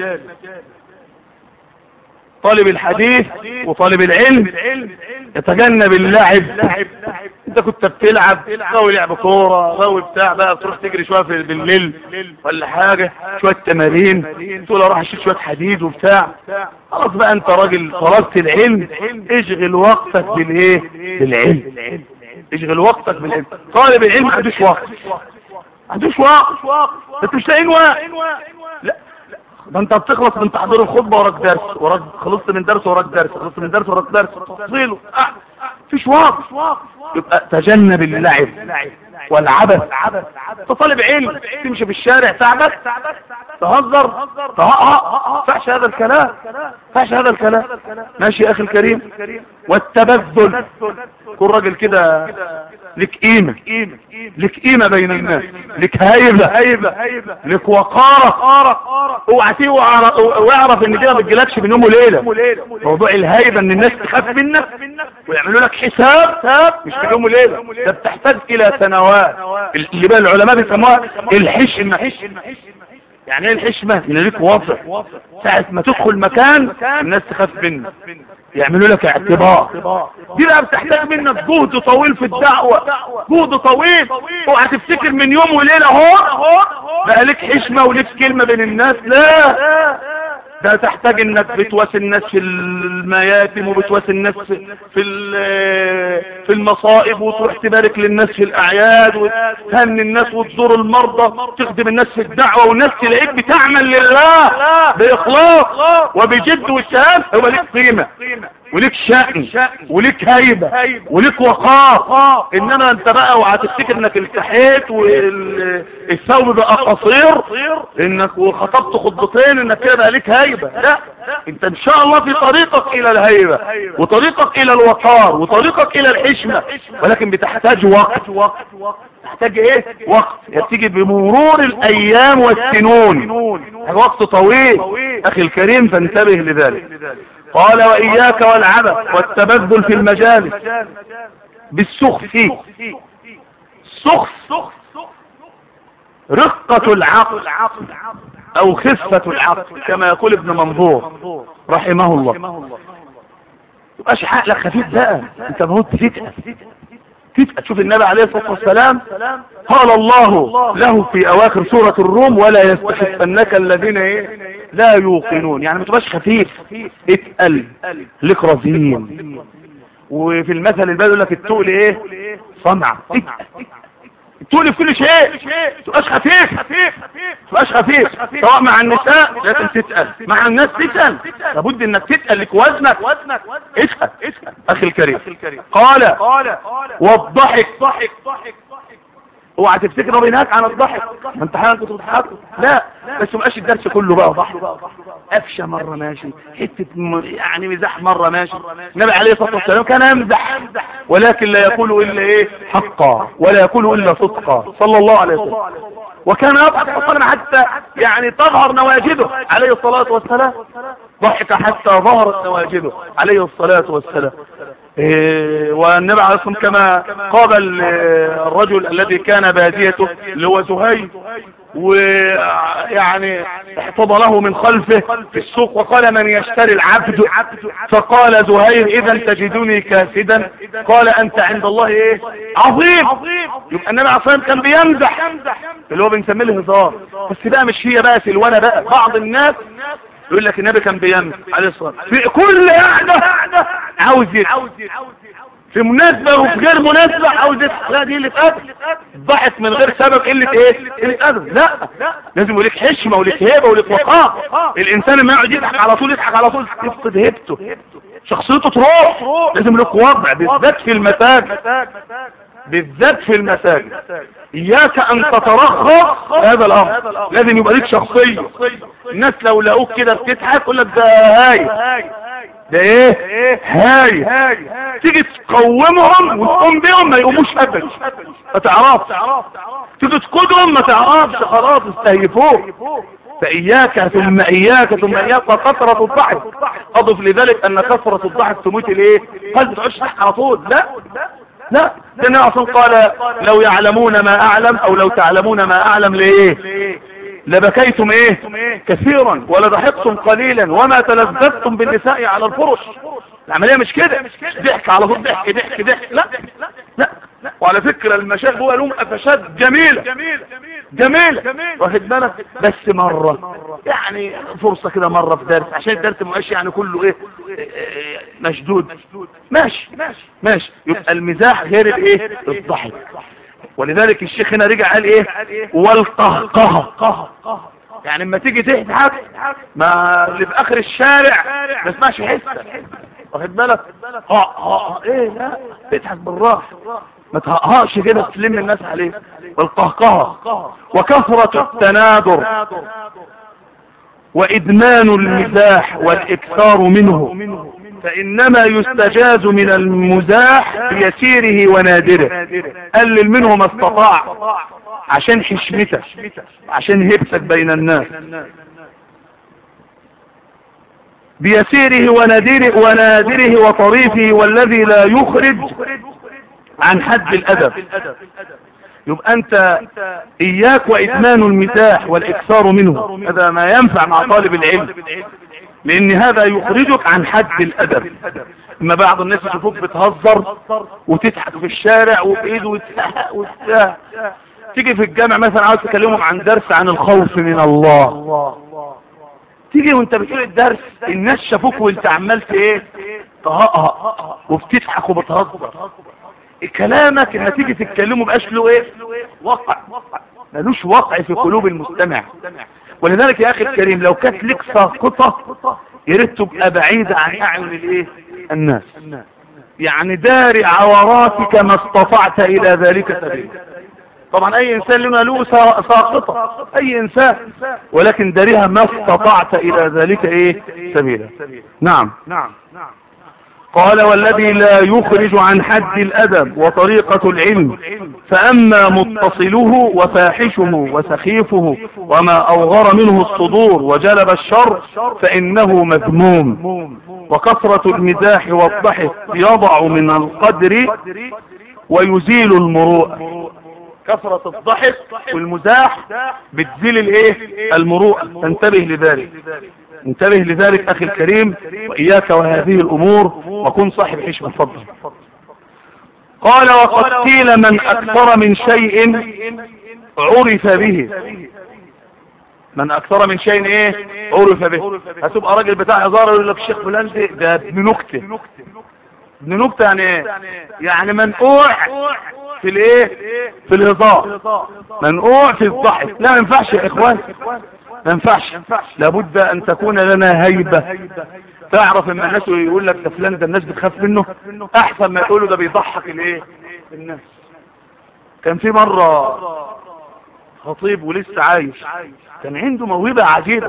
طالب الحديث وطالب العلم يتجنب اللعب انت كنت بتلعب غاوي لعب كوره غاوي بتاع بقى تروح تجري شويه في بالليل ولا حاجه شويه تمارين تقول اروح اشيل شويه حديد وبتاع خلاص بقى انت راجل فرغت العلم اشغل وقتك بالايه بالعلم اشغل وقتك بالعلم طالب العلم ما عندوش وقت ما عندوش وقت انت مش لاقيين وقت لا ده انت بتخلص من تحضير الخطبه وراك درس وراك خلصت من درس وراك درس خلصت من درس وراك درس تفصيله اه. فيش وقت يبقى تجنب اللعب والعبث انت طالب علم تمشي في الشارع تعبك تهزر تهقهق فحش هذا الكلام فحش هذا الكلام ماشي يا اخي الكريم والتبذل كل راجل كده لك قيمة لك قيمة بين الناس لك هيبة لك وقارة اوعى واعرف ان كده ما بتجيلكش من يوم وليلة موضوع الهيبة ان الناس تخاف منك ويعملوا لك حساب مش من يوم وليلة ده بتحتاج الى سنوات اللي بقى العلماء بيسموها الحشمة يعني ايه الحشمة ان ليك وضع ساعة ما تدخل مكان الناس تخاف منك يعملوا لك اعتبار دي بقى بتحتاج منك جهد طويل في الدعوة جهد طويل اوعى تفتكر من يوم وليلة اهو بقى لك حشمة ولك كلمة بين الناس لا ده تحتاج انك بتواسي الناس في المياتم وبتواسي الناس في في المصائب وتروح تبارك للناس في الاعياد وتهني الناس وتزور المرضى تخدم الناس في الدعوة والناس تلاقيك بتعمل لله باخلاص وبجد واجتهاد هو ليك قيمة وليك شأن وليك هيبة وليك وقار انما انت بقى وهتفتكر انك التحيت والثوب بقى قصير انك وخطبت خطبتين انك كده بقى ليك هيبة لا انت ان شاء الله في طريقك الى الهيبة وطريقك الى الوقار وطريقك الى الحشمة ولكن بتحتاج وقت تحتاج ايه وقت تيجي بمرور الايام والسنون وقت طويل اخي الكريم فانتبه لذلك قال وإياك والعبث والتبذل في المجالس بالسخف سخف رقة العقل أو خفة العقل كما يقول ابن منظور رحمه الله تبقاش عقلك خفيف بقى انت موت فتنة فتنة تشوف النبي عليه الصلاة والسلام قال الله له في أواخر سورة الروم ولا يستخفنك الذين ايه لا يوقنون يعني ما تبقاش خفيف اتقل لك رزين وفي المثل البلد يقول لك التقل ايه صنع التقل في كل شيء تبقاش خفيف تبقاش خفيف سواء مع النساء لازم تتقل مع الناس تتقل لابد انك تتقل لك وزنك اسأل اخي الكريم قال والضحك اوعى تفتكر هو هناك عن الضحك ما انت حالك كنت بتضحك لا بس ما بقاش الدرس كله بقى ضحك قفشه مره ماشي حته يعني مزاح مره ماشي النبي عليه الصلاه والسلام كان يمزح ولكن لا يقول الا ايه حقا ولا يقول الا صدقا صلى الله عليه وسلم وكان يضحك صلى حتى يعني تظهر نواجده عليه الصلاه والسلام ضحك حتى ظهرت نواجده عليه الصلاه والسلام إيه والنبي عليه الصلاة والسلام كما قابل الرجل الذي كان باديته اللي هو زهير ويعني احتضنه من خلفه في السوق وقال من يشتري العبد فقال زهير اذا تجدني كاسدا قال انت عند الله ايه عظيم يبقى النبي عليه الصلاة كان بيمزح اللي هو بنسميه الهزار بس بقى مش هي بقى سلوانة بقى بعض الناس يقول لك النبي كان بيمزح عليه الصلاة في كل قعدة عاوز في مناسبة وفي غير مناسبة عاوز لا دي اللي اتقدر ضحك من غير سبب قلة ايه قلة ادب لا لازم يقول لك حشمة ولك هيبة ولك وقار الانسان لما يقعد يضحك على طول يضحك على طول يفقد هيبته شخصيته تروح لازم لك وضع بالذات في المساجد بالذات في المساجد اياك ان تترخص هذا الامر لازم يبقى ليك شخصية الناس لو لقوك كده بتضحك يقول لك ده هاي ده ايه هاي تيجي تقومهم وتقوم بيهم ما يقوموش ابدا ما تعرفش تيجي تقودهم ما تعرفش خلاص استهيفوك فإياك ثم إياك ثم إياك وكثرة الضحك أضف لذلك أن كثرة الضحك تموت الإيه؟ قلب تعيش على طول لا لا النبي اصلا قال لو يعلمون ما اعلم او لو تعلمون ما اعلم ليه لبكيتم ايه كثيرا ولضحكتم قليلا وما تلذذتم بالنساء على الفرش العملية مش كده ضحك على طول ضحك ضحك ضحك لا لا وعلى فكرة المشايخ هو لهم قفشات جميلة جميلة واخد بالك بس مرة يعني فرصة كده مرة في درس عشان الدرس مبقاش يعني كله ايه إيه، مشدود ماشي ماشي يبقى المزاح غير الايه الضحك ولذلك الشيخ هنا رجع قال ايه والقهقه يعني اما تيجي تضحك ما اللي في اخر الشارع ما اسمعش حسك واخد بالك ها ها ايه لا تضحك بالراحه ما تهقهقش كده تلم الناس عليه والقهقهه وكثرة التنادر وإدمان المزاح والإكثار منه فإنما يستجاز من المزاح بيسيره ونادره قلل منه ما استطاع عشان حشمتك عشان هبتك بين الناس بيسيره ونادره ونادره وطريفه والذي لا يخرج عن حد الأدب يبقى أنت إياك وإدمان المزاح والإكثار منه هذا ما ينفع مع طالب العلم لأن هذا يخرجك عن حد الأدب اما بعض الناس يشوفوك بتهزر وتضحك في الشارع وبإيد وبتاع تيجي في الجامع مثلا عاوز تكلمهم عن درس عن الخوف من الله تيجي وانت بتقول الدرس الناس شافوك وانت عمال في ايه تهقهق وبتضحك وبتهزر كلامك لما تيجي تتكلمه بقاش له ايه وقع ملوش وقع في قلوب المستمع ولذلك يا اخي الكريم لو كانت لك ساقطة يا ريت تبقى بعيدة عن اعين الايه الناس يعني داري عوراتك ما استطعت الى ذلك سبيلا طبعا اي انسان لنا له ساقطة اي انسان ولكن داريها ما استطعت الى ذلك ايه سبيلا نعم نعم قال والذي لا يخرج عن حد الأدب وطريقة العلم فأما متصله وفاحشه وسخيفه وما أوغر منه الصدور وجلب الشر فإنه مذموم وكثرة المزاح والضحك يضع من القدر ويزيل المروءة كثرة الضحك والمزاح بتزيل الايه المروءة تنتبه لذلك انتبه لذلك اخي الكريم واياك وهذه الامور وكن صاحب حشمة فضل قال وقد قيل من اكثر من شيء عرف به من اكثر من شيء ايه عرف به هتبقى راجل بتاع هزار يقول لك الشيخ فلان ده ده ابن نكته ابن نكته يعني ايه يعني منقوع في الايه في الهزار منقوع في الضحك لا ما ينفعش يا اخوان ما ينفعش لابد ان تكون لنا هيبة تعرف ان الناس يقول لك ده فلان ده الناس بتخاف منه احسن ما يقولوا ده بيضحك الايه الناس كان في مرة خطيب ولسه عايش كان عنده موهبة عجيبة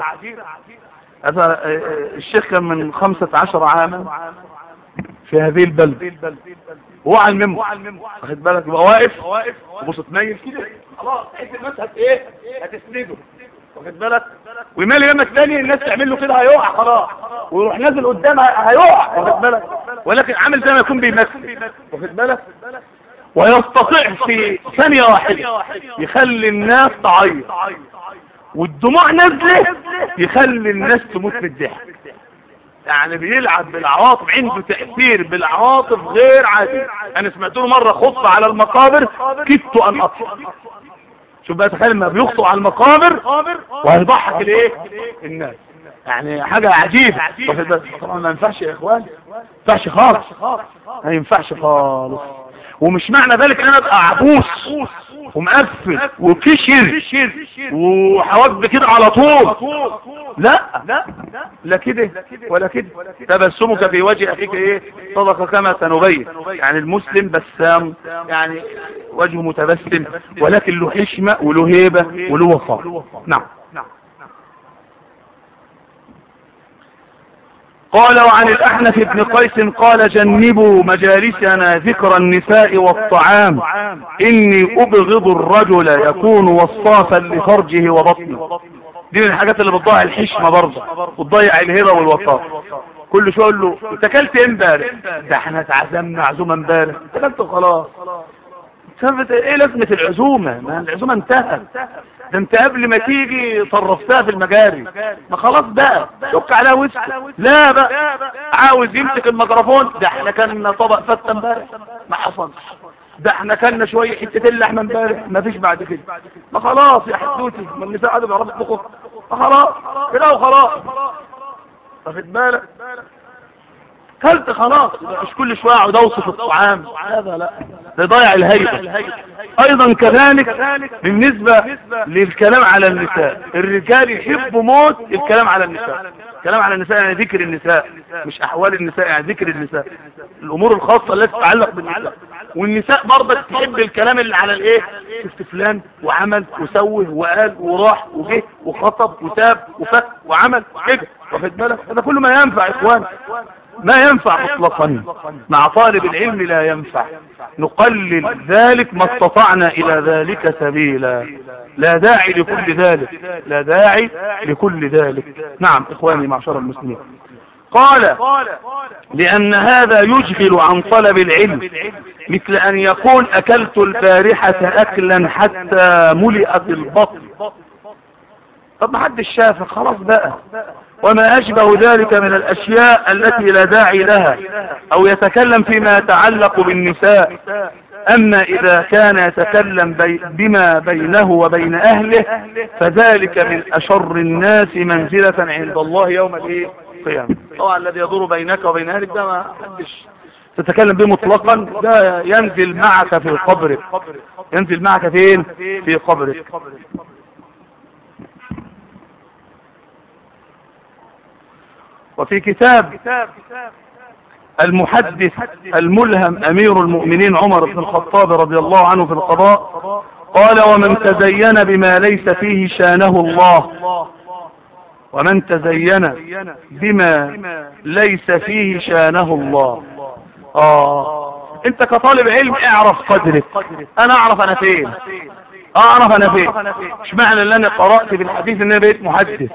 هذا الشيخ كان من خمسة عشر عاما في هذه البلد هو على المنبر واخد بالك يبقى واقف وبص تميل كده خلاص تحس الناس هت ايه هتسنده واخد بالك ويمال يمك تاني الناس تعمل له كده هيقع خلاص ويروح نازل قدام هيقع واخد بالك ولكن عامل زي ما يكون بيمثل واخد بالك ويستطيع في ثانية واحدة يخلي الناس تعيط والدموع نازلة يخلي الناس تموت في الضحك يعني بيلعب بالعواطف عنده تأثير بالعواطف غير عادي انا سمعت له مرة خطبة على المقابر كدت ان اطفى شوف بقى تخيل لما بيخطئ على المقابر وهيضحك الايه الناس يعني حاجة عجيبة طبعا ما ينفعش يا اخوان ما ينفعش خالص ما ينفعش خالص ومش معنى ذلك ان انا ابقى عبوس ومقفل وكشر وحواجب كده على طول لا لا كده ولا كده تبسمك في وجه اخيك ايه صدق كما سنبين يعني المسلم بسام يعني وجهه متبسم ولكن له حشمة وله هيبة وله وفاء نعم قال وعن الأحنف بن قيس قال جنبوا مجالسنا ذكر النساء والطعام إني أبغض الرجل يكون وصافا لفرجه وبطنه دي من الحاجات اللي بتضيع الحشمة برضه بتضيع الهبة والوفاء كل شويه اقول له انت اكلت ايه امبارح ده احنا اتعزمنا عزومه امبارح انت اكلت خلاص شافت ايه لازمه العزومه ما العزومه انتهت ده انت قبل ما تيجي صرفتها في المجاري ما خلاص بقى شك عليها وسط لا بقى عاوز يمسك الميكروفون ده احنا كان طبق فتة امبارح ما حصلش ده احنا كلنا شويه حتتين لحمه امبارح ما فيش بعد كده ما خلاص يا حدوتي ما النساء قاعدوا بيعرفوا يطبخوا ما خلاص كده وخلاص واخد بالك كلت خلاص مش كل شويه اقعد اوصف الطعام هذا لا ده ضيع الهيبه ايضا كذلك بالنسبه للكلام على النساء الرجال يحبوا موت الكلام على النساء الكلام على النساء يعني ذكر النساء مش احوال النساء يعني ذكر النساء الامور الخاصه التي تتعلق بالنساء والنساء برضه تحب الكلام اللي على الايه شفت فلان وعمل وسوه وقال وراح وجه وخطب وتاب وفك وعمل كده واخد بالك هذا كله ما ينفع يا اخوان ما ينفع مطلقا مع طالب العلم لا ينفع نقلل ذلك ما استطعنا الى ذلك سبيلا لا داعي لكل ذلك لا داعي لكل ذلك نعم اخواني معشر المسلمين قال لأن هذا يشغل عن طلب العلم مثل أن يقول أكلت البارحة أكلا حتى ملئت البطن طب ما حدش شافك خلاص بقى وما أشبه ذلك من الأشياء التي لا داعي لها أو يتكلم فيما يتعلق بالنساء أما إذا كان يتكلم بي بما بينه وبين أهله فذلك من أشر الناس منزلة عند الله يوم الإيه؟ القيامة طبعا الذي يدور بينك وبين أهلك ده ما حدش تتكلم به مطلقا ده ينزل معك في قبرك ينزل معك فين في قبرك وفي كتاب المحدث الملهم أمير المؤمنين عمر بن الخطاب رضي الله عنه في القضاء قال ومن تزين بما ليس فيه شانه الله ومن تزين بما ليس فيه شانه الله آه انت كطالب علم اعرف قدرك انا اعرف انا فين اعرف انا فين مش معنى ان انا قرأت بالحديث ان انا بقيت محدث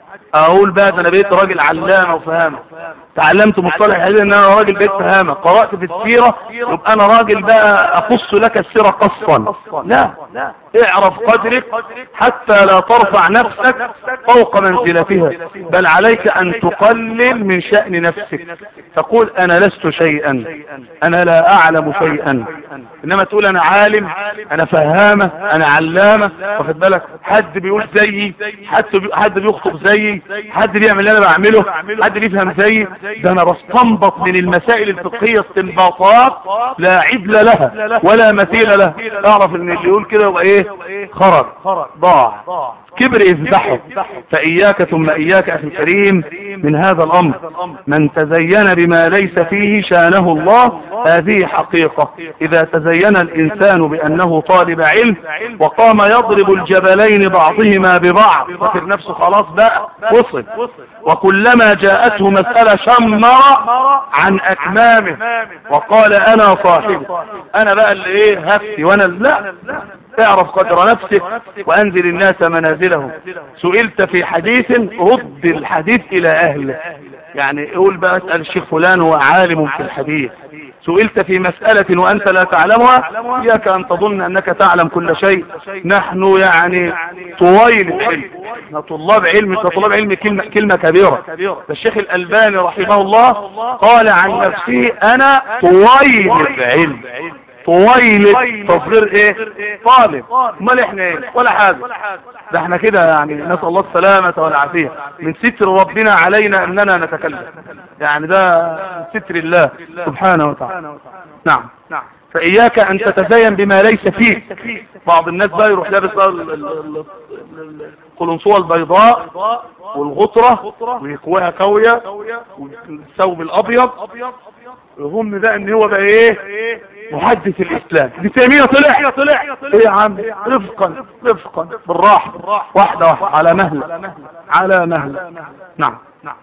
اقول بقى ده انا بقيت راجل علامة وفهامة تعلمت مصطلح الحديث ان انا راجل بقيت فهامة قرأت في السيرة يبقى انا راجل بقى اقص لك السيرة قصا لا اعرف قدرك حتى لا ترفع نفسك فوق منزلتها بل عليك ان تقلل من شأن نفسك تقول انا لست شيئا انا لا اعلم شيئا انما تقول انا عالم انا فهامة انا علامة واخد بالك حد بيقول زيي حد بي... حد بيخطب زيي حد بيعمل اللي انا بعمله حد بيفهم زيي ده انا بستنبط من المسائل الفقهية استنباطات لا عدل لها ولا مثيل لها اعرف ان اللي يقول كده يبقى ايه خرج ضاع كبر يذبحه فإياك ثم إياك أخي الكريم من هذا الأمر من تزين بما ليس فيه شانه الله هذه حقيقة إذا تزين الإنسان بأنه طالب علم وقام يضرب الجبلين بعضهما ببعض فكر نفسه خلاص بقى وصل وكلما جاءته مسألة شمر عن أكمامه وقال أنا صاحب أنا بقى اللي إيه هفتي وأنا لا اعرف قدر نفسك وانزل الناس منازلهم سئلت في حديث رد الحديث الى اهله يعني قول بقى اسأل الشيخ فلان هو عالم في الحديث سئلت في مسألة وأنت لا تعلمها إياك أن تظن أنك تعلم كل شيء نحن يعني طويل العلم طلاب علم طلاب علم كلمة, كلمة كبيرة الشيخ الألباني رحمه الله قال عن نفسه أنا طويل العلم طويلة تصغير ايه طالب امال احنا ايه ولا حاجة ده احنا كده يعني نسأل الله السلامة والعافية من ستر ربنا علينا اننا نتكلم يعني ده من ستر الله سبحانه وتعالى نعم فإياك أن تتزين بما ليس فيك بعض الناس بقى يروح لابس بقى القلنصوة البيضاء والغطرة ويكويها كوية والثوب الأبيض يظن ده ان هو بقى ايه محدث الاسلام دي تيمية طلع طلع ايه يا عم رفقا رفقا بالراحة واحدة واحدة على مهلة على مهلة نعم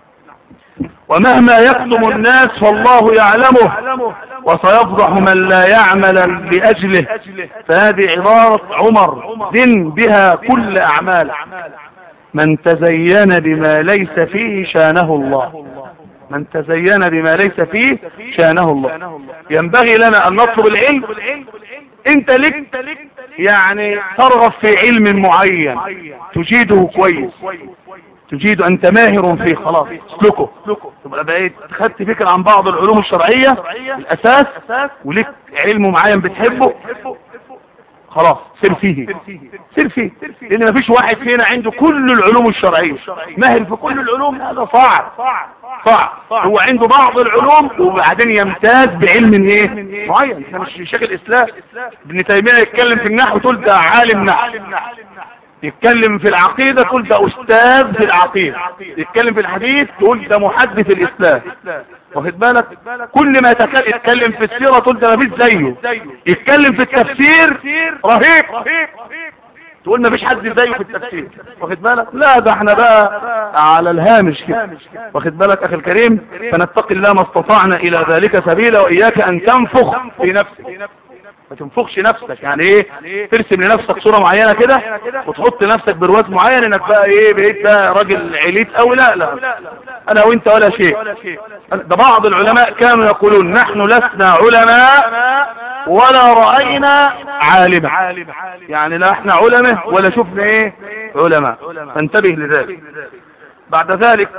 ومهما يكتم الناس فالله يعلمه وسيفضح من لا يعمل لأجله فهذه عبارة عمر دن بها كل أعمال من تزين بما ليس فيه شانه الله من تزين بما ليس فيه شانه الله ينبغي لنا ان نطلب العلم انت لك يعني ترغب في علم معين تجيده كويس تجيد انت ماهر فيه خلاص اسلكه تبقى بقيت خدت فكرة عن بعض العلوم الشرعية الاساس ولك علم معين بتحبه خلاص سير فيه سير فيه لان مفيش واحد فينا عنده كل العلوم الشرعية ماهر في كل العلوم هذا صعب صعب هو عنده بعض العلوم وبعدين يمتاز بعلم ايه معين احنا مش شيخ الاسلام ابن تيمية يتكلم في النحو تقول ده عالم نحو يتكلم في العقيدة تقول ده أستاذ في العقيدة يتكلم في الحديث تقول ده محدث الإسلام واخد بالك كل ما يتكلم في السيرة تقول ده مفيش زيه يتكلم في التفسير رهيب تقول مفيش حد زيه في التفسير واخد بالك لا ده احنا بقى على الهامش كده واخد بالك اخي الكريم فنتقي الله ما استطعنا الى ذلك سبيلا واياك ان تنفخ في نفسك ما تنفخش نفسك يعني ايه ترسم لنفسك صورة معينة كده وتحط نفسك برواز معين انك بقى ايه بقيت بقى راجل عليت قوي لا لا انا وانت ولا شيء ده بعض العلماء كانوا يقولون نحن لسنا علماء ولا رأينا عالما يعني لا احنا علماء ولا شفنا ايه علماء فانتبه لذلك بعد ذلك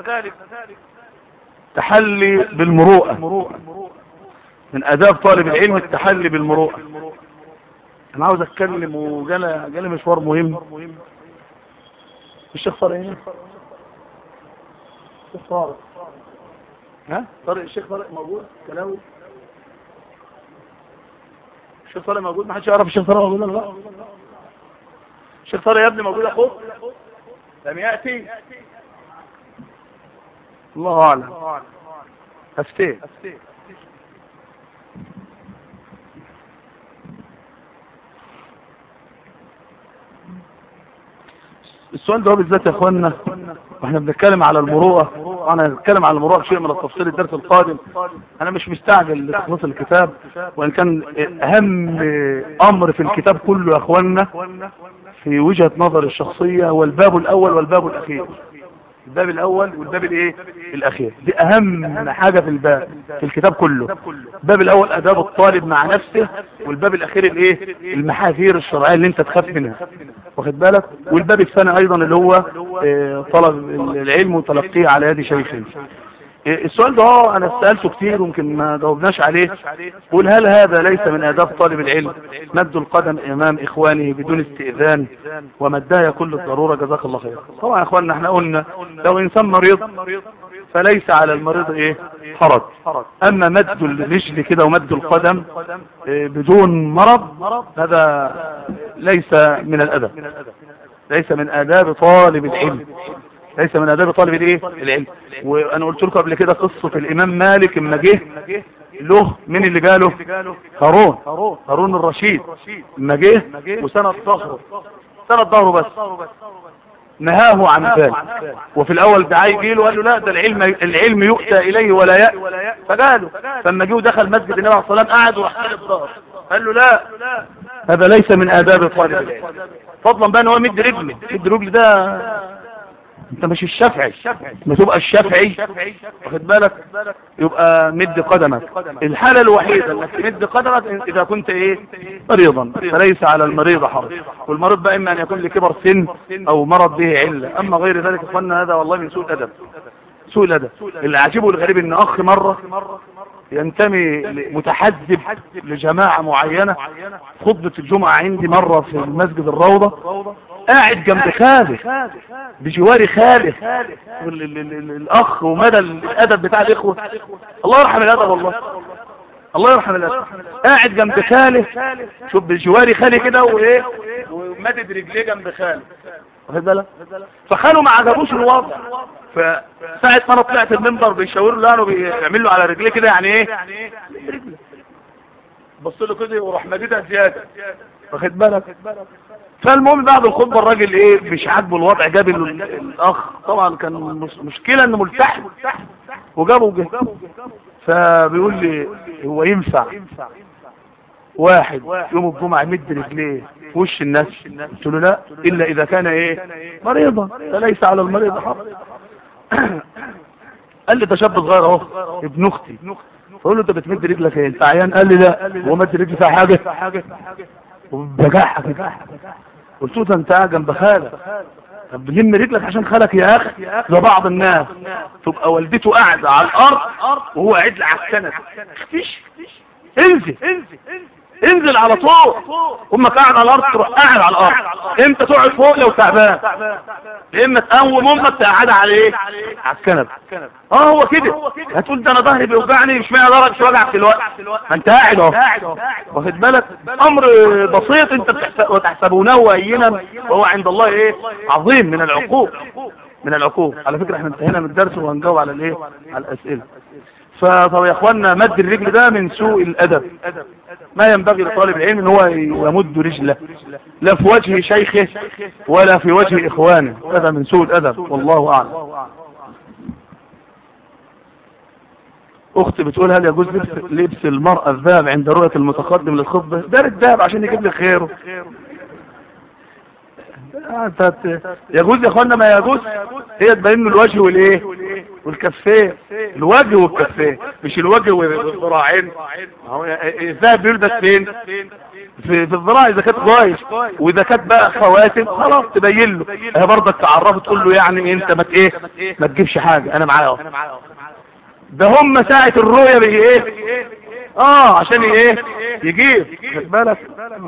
تحلي بالمروءة من اداب طالب العلم التحلي بالمروءة انا عاوز اتكلم وجالي جالي مشوار مهم الشيخ طارق ايه الشيخ طارق ها طارق الشيخ طارق موجود كلاوي الشيخ طارق موجود ما حدش يعرف الشيخ طارق موجود ولا لا الشيخ طارق يا ابني موجود يا اخوك لم ياتي الله اعلم افتيه السؤال ده بالذات يا اخوانا واحنا بنتكلم على المروءه وانا هنتكلم على المروءه بشيء من التفصيل الدرس القادم انا مش مستعجل لتخليص الكتاب وان كان اهم امر في الكتاب كله يا اخوانا في وجهه نظر الشخصيه هو الباب الاول والباب الاخير الباب الاول والباب الايه الاخير دي اهم حاجة في الباب في الكتاب كله الباب الاول اداب الطالب مع نفسه والباب الاخير الايه المحاذير الشرعية اللي انت تخاف منها واخد بالك والباب الثاني ايضا اللي هو اه طلب العلم وتلقيه على يد شيخه السؤال ده انا سألته كتير ويمكن ما جاوبناش عليه قول هل هذا ليس من اداب طالب العلم مد القدم امام اخوانه بدون استئذان ومدها كل الضرورة جزاك الله خير طبعا يا اخواننا احنا قلنا لو انسان مريض فليس على المريض ايه حرج اما مد الرجل كده ومد القدم بدون مرض هذا ليس من الادب ليس من اداب طالب العلم ليس من اداب طالب الايه العلم وانا قلت لكم قبل كده قصه الامام مالك اما جه له مين اللي جاله هارون هارون الرشيد اما جه وسند ظهره سند ظهره بس نهاه عن ذلك وفي الاول دعاه يجي له قال له لا ده العلم العلم يؤتى اليه ولا يأتي فقاله فلما جه ودخل مسجد النبي عليه الصلاه والسلام قعد وراح قال الظهر قال له لا هذا ليس من اداب طالب العلم فضلا بقى ان هو مد رجله مد رجل ده انت مش الشافعي ما تبقى الشافعي واخد بالك يبقى مد قدمك الحالة الوحيدة انك تمد قدمك اذا كنت ايه مريضا فليس على المريض حرج والمريض بقى اما ان يكون لكبر سن او مرض به علة اما غير ذلك اخوانا هذا والله من سوء الادب سوء الادب اللي عجبه الغريب ان اخ مرة ينتمي متحزب لجماعة معينة خطبة الجمعة عندي مرة في المسجد الروضة قاعد جنب خاله بجوار خاله الاخ ومدى الادب بتاع الاخوة الله يرحم الادب والله الله يرحم الادب قاعد جنب خاله شوف بجوار خاله كده وايه ومدد رجليه جنب خاله واخد بالك فخاله ما عجبوش الوضع فساعة ما انا طلعت المنبر بيشاور له يعني بيعمل له على رجليه كده يعني ايه بص له كده وراح مديدها زياده واخد بالك فالمهم بعد الخطبه الراجل ايه مش عاجبه الوضع جاب الاخ طبعا كان مشكله انه ملتحم وجابه جه فبيقول لي هو ينفع واحد يوم الجمعة يمد رجليه في وش الناس قلت له لا الا اذا كان ايه مريضا فليس على المريض حق قال لي ده شاب صغير اهو ابن اختي فقول له انت بتمد رجلك ايه انت عيان قال لي لا هو مد رجلي فيها حاجه وبجاحة كده قلت له ده انت قاعد جنب خالك طب لم رجلك عشان خالك يا اخي ده بعض الناس تبقى والدته قاعده على الارض وهو قاعد على الكنبه اختش انزل انزل على طول امك قاعد على الارض تروح قاعد على الارض امتى تقعد فوق لو تعبان يا اما تقوم امك تقعدها على ايه على الكنبه اه هو كده هتقول ده انا ظهري بيوجعني مش معنى ظهرك مش وجعك دلوقتي ما انت قاعد اهو واخد بالك امر بسيط انت بتحس- وتحسبونه هينا وهو عند الله ايه عظيم من العقوق من العقوق على فكره احنا انتهينا من الدرس وهنجاوب على الايه على الاسئله فطب يا اخوانا مد الرجل ده من سوء الادب ما ينبغي لطالب العلم ان هو يمد رجله لا في وجه شيخه ولا في وجه اخوانه هذا من سوء الادب والله اعلم اختي بتقول هل يجوز لبس, لبس المرأة الذهب عند رؤية المتقدم للخطبة ده الذهب عشان يجيب لك خيره آه، انت هت- يجوز يا اخوانا ما يجوز هي تبين له الوجه والايه والكفين الوجه والكفين مش الوجه والذراعين ما هو الذهب بيلبس فين في, في الذراع اذا كانت كويس واذا كانت بقى خواتم خلاص تبين له هي برضك تعرفه تقول له يعني انت ما ت- ايه ما تجيبش حاجه انا معايا اهو ده هم ساعة الرؤية بي ايه اه عشان ايه يجيب خد بالك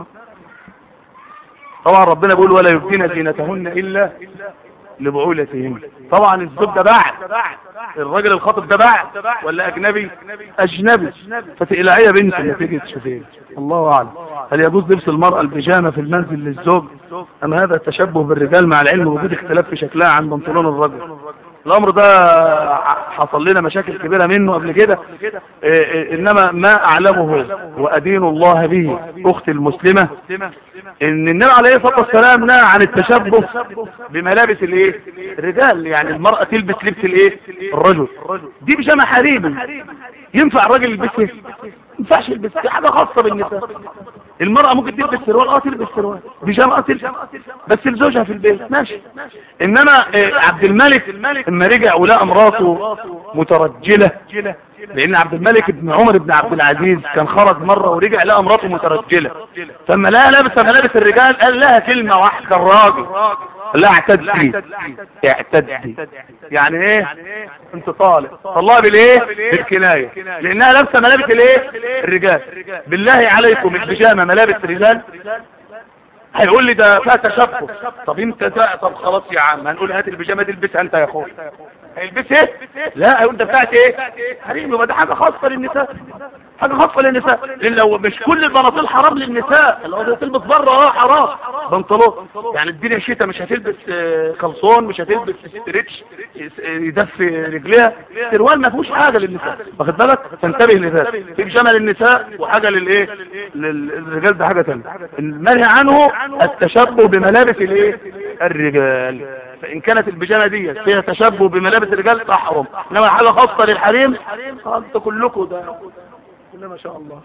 طبعا ربنا بيقول ولا يبدين زينتهن الا لبعولتهن طبعا الزوج ده بعد الراجل الخاطب ده بعد ولا اجنبي اجنبي فتقلعي يا بنت لما تيجي تشوفيه الله اعلم هل يجوز لبس المرأة البيجامة في المنزل للزوج ام هذا التشبه بالرجال مع العلم وجود اختلاف في شكلها عن بنطلون الرجل الامر ده حصل لنا مشاكل كبيرة منه قبل كده إيه إيه انما ما اعلمه وادين الله به اختي المسلمة ان النبي عليه الصلاة والسلام نهى عن التشبه بملابس الايه الرجال يعني المرأة تلبس لبس الايه الرجل دي بيجامة حريمي ينفع الراجل يلبسها ما ينفعش يلبس دي حاجة خاصة بالنساء المرأة ممكن تلبس سروال اه تلبس سروال بيجامة اه تلبس بس لزوجها في البيت ماشي انما آه، عبد الملك لما رجع ولقى مراته مترجلة لان عبد الملك بن عمر بن عبد العزيز كان خرج مرة ورجع لقى مراته مترجلة فلما لقى لابسة ملابس الرجال قال لها كلمة واحدة الراجل لا اعتدي اعتدي يعني ايه انت طالق طلع بالايه بالكناية لانها لابسة ملابس الايه الرجال بالله عليكم البيجامة ملابس الرجال هيقول لي ده فيها تشبه طب انت ده طب خلاص يا عم هنقول هات البيجامه دي البسها انت يا اخويا هيلبسها لا هيقول ده بتاعت ايه حريم يبقى ده حاجه خاصه للنساء حاجه خاصه للنساء لان لو مش كل البناطيل حرام للنساء لو ده تلبس بره اه حرام بنطلون يعني الدنيا الشتاء مش هتلبس آه، كلسون مش هتلبس ستريتش آه، يدفي رجليها سروال ما فيهوش حاجه للنساء واخد بالك تنتبه لذلك في بيجامه للنساء وحاجه للايه للرجال ده حاجه ثانيه المنهي عنه التشبه بملابس الايه الرجال فان كانت البيجامه دي فيها تشبه بملابس الرجال تحرم انما حاجه خاصه للحريم آه، انتوا كلكم ده كلنا ما شاء الله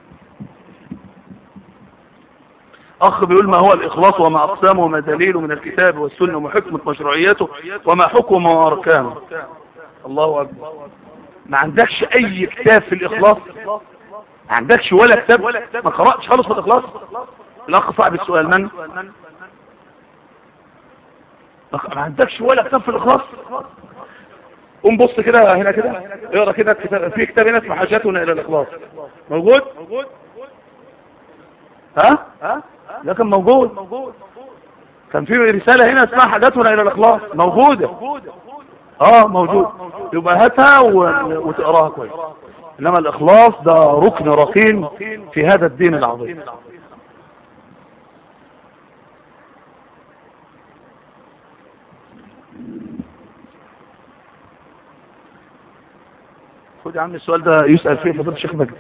أخ بيقول ما هو الإخلاص وما أقسامه وما دليله من الكتاب والسنة وما حكمة مشروعيته وما حكمه وأركانه الله أكبر ما عندكش أي كتاب في الإخلاص ما عندكش ولا كتاب ما قرأتش خالص في الإخلاص الأخ صاحب السؤال من أخ- ما عندكش ولا كتاب في الإخلاص قوم بص كده هنا كده اقرا كده كتاب- في كتاب هنا اسمه حاجاتنا الى الاخلاص موجود ها ها ده كان موجود كان في رسالة هنا اسمها حاجاتنا الى الاخلاص موجودة اه موجود يبقى هاتها و- وتقراها كويس انما الاخلاص ده ركن ركين في هذا الدين العظيم خد يا عم السؤال ده يسأل فيه فضيلة الشيخ مجد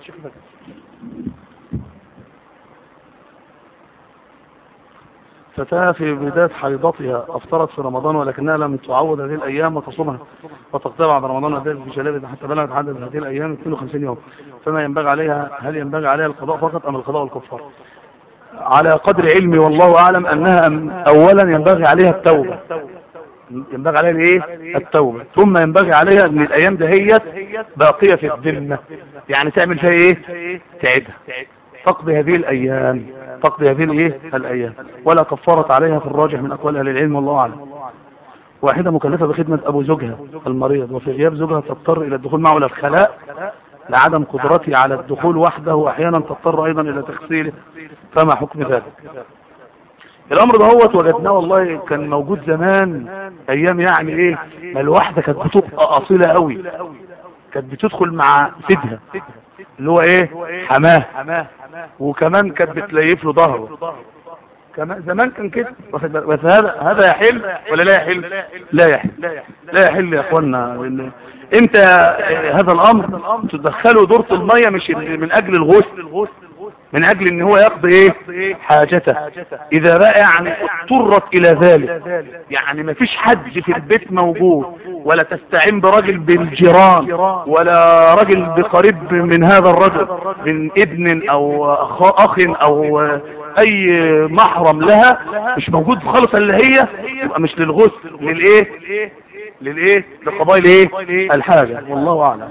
فتاة في بداية حيضتها أفطرت في رمضان ولكنها لم تعوض هذه الأيام وتصومها وتقطع بعد رمضان وذلك في جلابة حتى بلغت عدد هذه الأيام 52 يوم فما ينبغي عليها هل ينبغي عليها القضاء فقط أم القضاء والكفار على قدر علمي والله أعلم أنها أم- أولا ينبغي عليها التوبة ينبغي عليها الايه التوبة ثم ينبغي عليها ان الايام دهيت باقية في الذمة يعني تعمل فيها ايه تعيدها تقضي هذه الايام تقضي هذه الايه الايام ولا كفارة عليها في الراجح من اقوال اهل العلم والله اعلم واحدة مكلفة بخدمة ابو زوجها المريض وفي غياب زوجها تضطر الى الدخول معه الى الخلاء لعدم قدرته على الدخول وحده واحيانا تضطر ايضا الى تغسيله فما حكم ذلك الامر ده هو وجدناه والله كان موجود زمان ايام يعني ايه ما الواحده كانت بتبقى اصيله قوي كانت بتدخل مع سيدها اللي هو ايه حماه وكمان كانت بتليف له ظهره كمان زمان كان كده واخد بالك؟ بس هذا هذا يحل ولا لا يحل لا يحل لا يحل يا اخوانا لأن انت آه، هذا الامر تدخله دورة المية مش من اجل الغسل من اجل ان هو يقضي ايه حاجته اذا بقى يعني اضطرت الى ذلك يعني ما فيش حد في البيت موجود ولا تستعين براجل بالجيران ولا راجل بقريب من هذا الرجل من ابن او أخ, اخ او اي محرم لها مش موجود خالص اللي هي يبقى مش للغسل للايه للايه لقضاء الايه الحاجة والله اعلم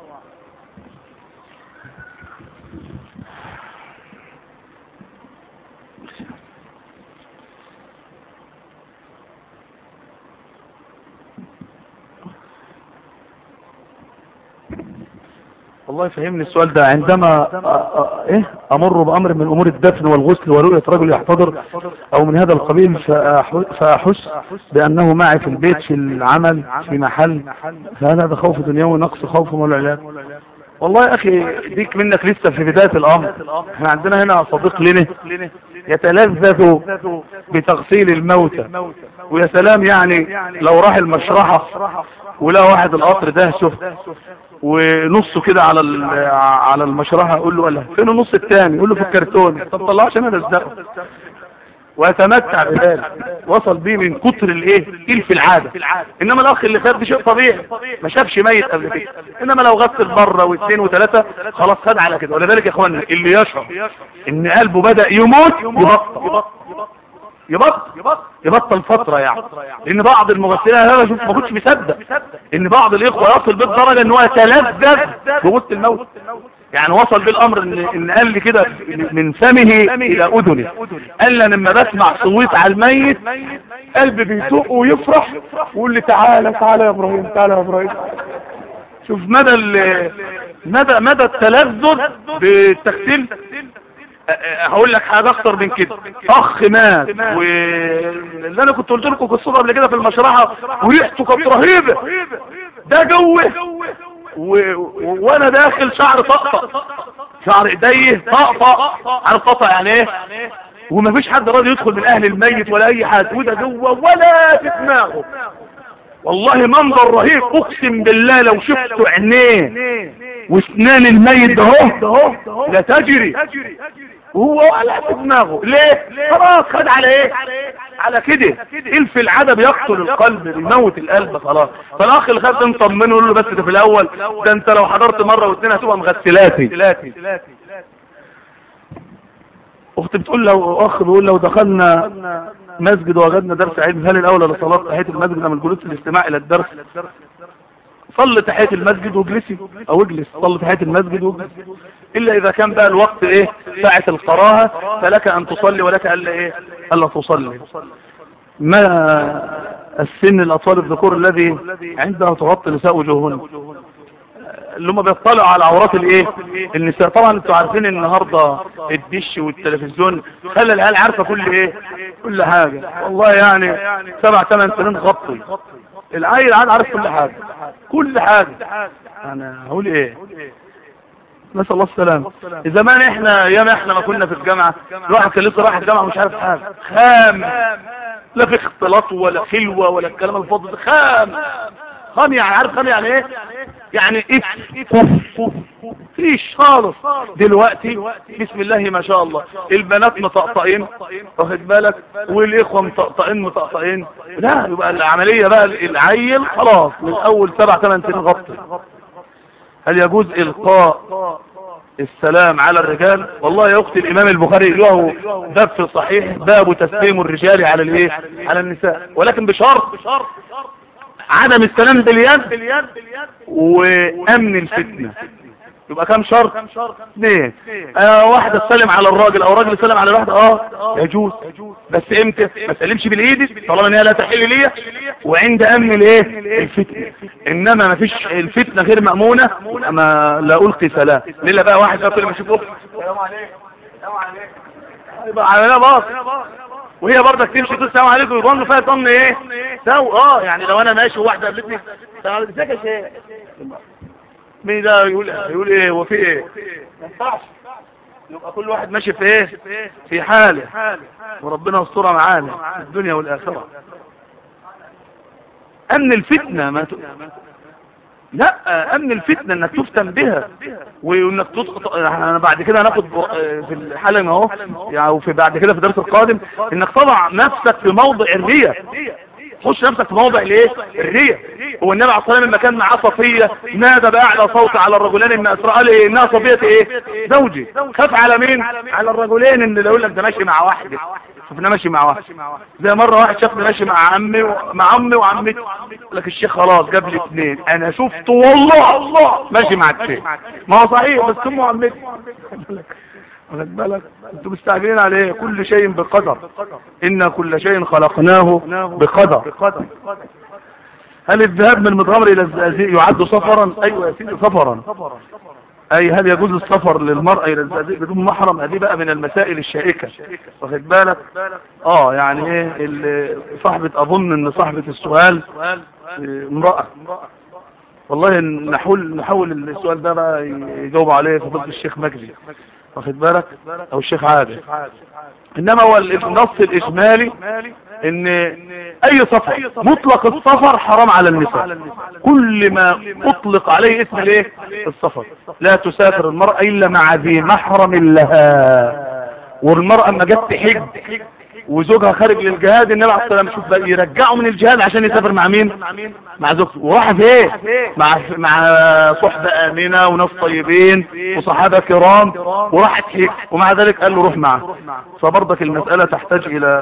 والله يفهمني السؤال ده عندما أ- أ- ايه امر بامر من امور الدفن والغسل ورؤية رجل يحتضر او من هذا القبيل فأح- فاحس بانه معي في البيت في العمل في محل فهذا هذا خوف دنيوي نقص خوف والعياذ والله يا اخي ديك منك لسه في بداية الامر احنا عندنا هنا صديق لنا يتلذذ بتغسيل الموتى ويا سلام يعني لو راح المشرحة ولا واحد القطر ده شوف ونصه كده على ال- على المشرحة يقول له ولا فين النص الثاني يقول له في الكرتون طب طلعش انا ده ويتمتع بذلك وصل بيه من كتر الايه في العاده انما الاخ اللي خد شيء طبيعي ما شافش ميت قبل كده انما لو غسل مره واثنين وثلاثه خلاص خد على كده ولذلك يا اخوانا اللي يشعر ان قلبه بدا يموت يبطل يبطل يبطل فترة يعني لان بعض المغسلين هذا شوف ما كنتش مصدق ان بعض الاخوة يصل بالدرجة ان هو يتلذذ بغسل الموت يعني وصل بالامر ان ان قال لي كده من فمه الى اذنه قال لي أنا لما بسمع صويت على الميت قلبي بيدق ويفرح ويقول لي تعالى تعالى يا ابراهيم تعالى يا ابراهيم شوف مدى ال- مدى مدى التلذذ بالتغسيل أ- أ- هقول لك حاجه اكتر من كده اخ مات واللي انا كنت قلت لكم قصته قبل كده في المشرحه وريحته كانت رهيبه ده جوه و... و... وانا داخل شعر طقطق شعر ايديه طقطق عارف طقطق يعني ايه ومفيش حد راضي يدخل من اهل الميت ولا اي حد وده جوه ولا في دماغه والله منظر رهيب اقسم بالله لو شفتوا عينيه واسنان الميت ده اهو لا تجري وهو ولا في دماغه ليه خلاص خد على ايه على كده الف العدب يقتل القلب بيموت القلب خلاص فالاخ اللي خد نطمنه يقول له بس ده في الاول ده انت لو حضرت مره واثنين هتبقى مغسلاتي اختي بتقول لو اخ بيقول لو دخلنا مسجد ووجدنا درس علم هل الاولى لصلاه تحيه المسجد ام الجلوس للاستماع الى الدرس صل تحيه المسجد واجلسي او اجلس صل تحيه المسجد واجلس الا اذا كان بقى الوقت ايه ساعه القراءه فلك ان تصلي ولك الا ايه الا تصلي ما السن الاطفال الذكور الذي عندها تغطي نساء وجوههن اللي هم بيطلعوا على عورات الايه النساء طبعا انتوا عارفين النهارده الدش والتلفزيون خلى العيال عارفه كل ايه كل حاجه والله يعني سبع ثمان سنين غطي العيل عاد عارف كل حاجه كل حاجه انا هقول ايه نسال الله السلامه زمان احنا ايام احنا ما كنا في الجامعه الواحد كان لسه رايح الجامعه مش عارف حاجه خام لا في اختلاط ولا خلوه ولا الكلام الفاضي ده خام خام يعني عارف خام يعني ايه يعني اف فف فيش خالص دلوقتي بسم الله ما شاء الله البنات مطقطقين واخد بالك والاخوه مطقطقين مطقطقين لا يبقى العمليه بقى العيل خلاص من اول سبع ثمان سنين غطي هل يجوز القاء السلام على الرجال والله يا اختي الامام البخاري له باب في الصحيح باب تسليم الرجال على الايه على النساء ولكن بشرط عدم السلام باليد وامن الفتنه يبقى كم شرط اثنين آه واحدة تسلم على الراجل او راجل يسلم على الواحدة اه يجوز بس امتى ما تسلمش بالايد طالما ان هي لا تحل ليا وعند امن الايه الفتنة انما ما فيش الفتنة غير مأمونة اما لا القي سلام ليلة بقى واحد بقى كل ما يشوف اخت السلام عليكم السلام عليكم يبقى عملها باص وهي برضك تمشي تقول السلام عليكم يظن فيها ظن ايه سو اه يعني لو انا ماشي وواحده قابلتني السلام عليكم ازيك يا شيخ مين ده يقول يقول ايه هو في ايه ما ينفعش يبقى كل واحد ماشي في ايه في حاله وربنا يسترها معانا في الدنيا والاخره امن الفتنه ما ت... لا امن الفتنه انك تفتن بها وانك تسقط احنا بعد كده هناخد في الحلقه اهو يعني وفي بعد كده في الدرس القادم انك تضع نفسك في موضع الرية خش نفسك في موضع الايه الرية هو النبي عليه الصلاه والسلام لما كان معاه صفيه نادى باعلى صوت على الرجلين ان اسراء قال إيه؟ انها صفيه ايه زوجي خاف على مين على الرجلين اللي يقول لك ده ماشي مع واحده شفنا ماشي مع واحد زي مرة واحد شافني ماشي مع عمي مع عمي وعمتي لك الشيخ خلاص جاب لي اثنين انا شفته والله الله ماشي مع اثنين ما هو صحيح بس امه وعمتي واخد بالك انتوا مستعجلين على ايه كل شيء بقدر ان كل شيء خلقناه بقدر هل الذهاب من المضغمر الى الزقازيق يعد سفرا ايوه يا سيدي سفرا اي هل يجوز السفر للمرأة الى الزقازيق بدون محرم هذه بقى من المسائل الشائكة واخد بالك اه يعني ايه اللي صاحبة اظن ان صاحبة السؤال امرأة والله نحول نحول السؤال ده بقى يجاوب عليه فضيلة الشيخ مجدي واخد بالك او الشيخ عادل انما هو النص الاجمالي ان اي سفر مطلق السفر حرام على النساء كل ما اطلق عليه اسم الايه السفر لا تسافر المرأة الا مع ذي محرم لها والمرأة ما جت تحج وزوجها خارج للجهاد النبي عليه الصلاه والسلام شوف بقى يرجعه من الجهاد عشان يسافر مع مين مع زوجته وراح فين مع مع صحبه امنه وناس طيبين وصحابه كرام وراحت هيك ومع ذلك قال له روح معه فبرضك المساله تحتاج الى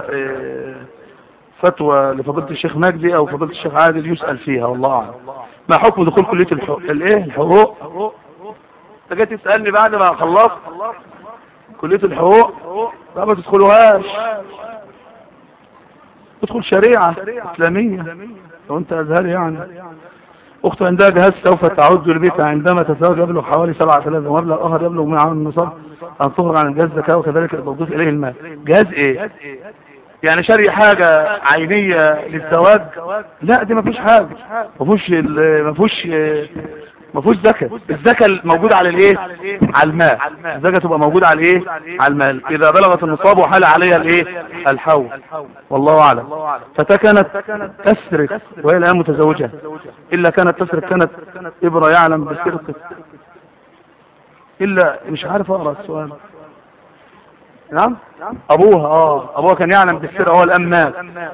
فتوى لفضيله الشيخ مجدي او فضيله الشيخ عادل يسال فيها والله اعلم ما حكم دخول كليه الحقوق الايه الحقوق انت جاي تسالني بعد ما خلصت كليه الحقوق لا ما تدخلوهاش تدخل شريعة إسلامية لو أنت أزهري يعني أخت عندها جهاز سوف تعود البيت عندما تتزوج يبلغ حوالي 7000 ومبلغ آخر يبلغ من عام النصاب أن تخرج عن الجهاز زكاة وكذلك تضيف إليه المال جهاز إيه؟ يعني شاري حاجة عينية للزواج لا دي ما فيش حاجة ما فيش ما فيش ما فيهوش زكاة الزكاة موجودة على الايه على المال الزكاة تبقى موجودة على الايه على المال اذا بلغت النصاب وحال عليها الايه الحول والله اعلم فتى كانت تسرق وهي الان متزوجة الا كانت تسرق كانت ابرة يعلم بسرقة الا مش عارف اقرا السؤال نعم ابوها اه ابوها كان يعلم بالسرقة هو الان مات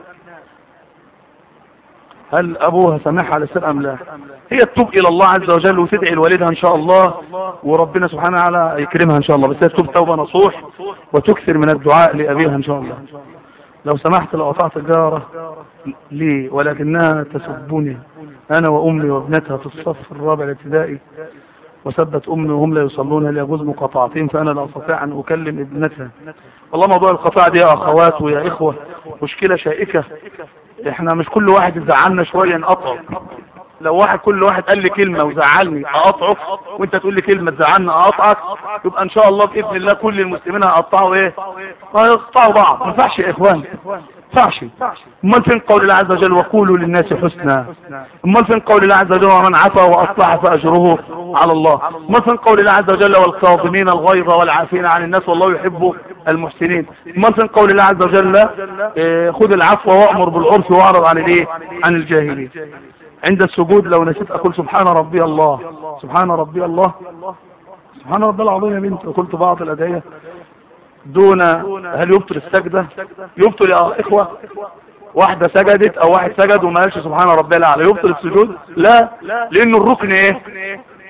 هل ابوها سامحها على السرقه ام لا هي تتوب الى الله عز وجل وتدعي لوالدها ان شاء الله وربنا سبحانه وتعالى يكرمها ان شاء الله بس هي تتوب توبه نصوح وتكثر من الدعاء لابيها ان شاء الله لو سمحت لقطعت جارة لي ولكنها تسبني انا وامي وابنتها في الصف الرابع الابتدائي وسبت امي وهم لا يصلون هل يجوز مقاطعتهم فانا لا استطيع ان اكلم ابنتها والله موضوع القطاع دي يا اخوات ويا اخوة مشكلة شائكة احنا مش كل واحد يزعلنا شوية نقطعه لو واحد كل واحد قال لي كلمة وزعلني اقطعه وانت تقول لي كلمة تزعلني اقطعك يبقى ان شاء الله باذن الله كل المسلمين هيقطعوا ايه هيقطعوا بعض ما ينفعش يا اخوان ينفعش امال فين قول الله عز وجل وقولوا للناس حسنا امال فين قول الله عز وجل ومن عفا واصلح فاجره على الله امال فين قول الله عز وجل والكاظمين الغيظ والعافين عن الناس والله يحب المحسنين امال فين قول الله عز وجل اه خذ العفو وامر بالعرف واعرض عن الايه عن الجاهلين عند السجود لو نسيت اقول سبحان ربي الله سبحان ربي الله سبحان ربي العظيم يا بنت وقلت بعض الادعيه دون هل يبطل السجدة يبطل يا اخوة واحدة سجدت او واحد سجد وما قالش سبحان ربي الاعلى يبطل السجود لا لانه الركن ايه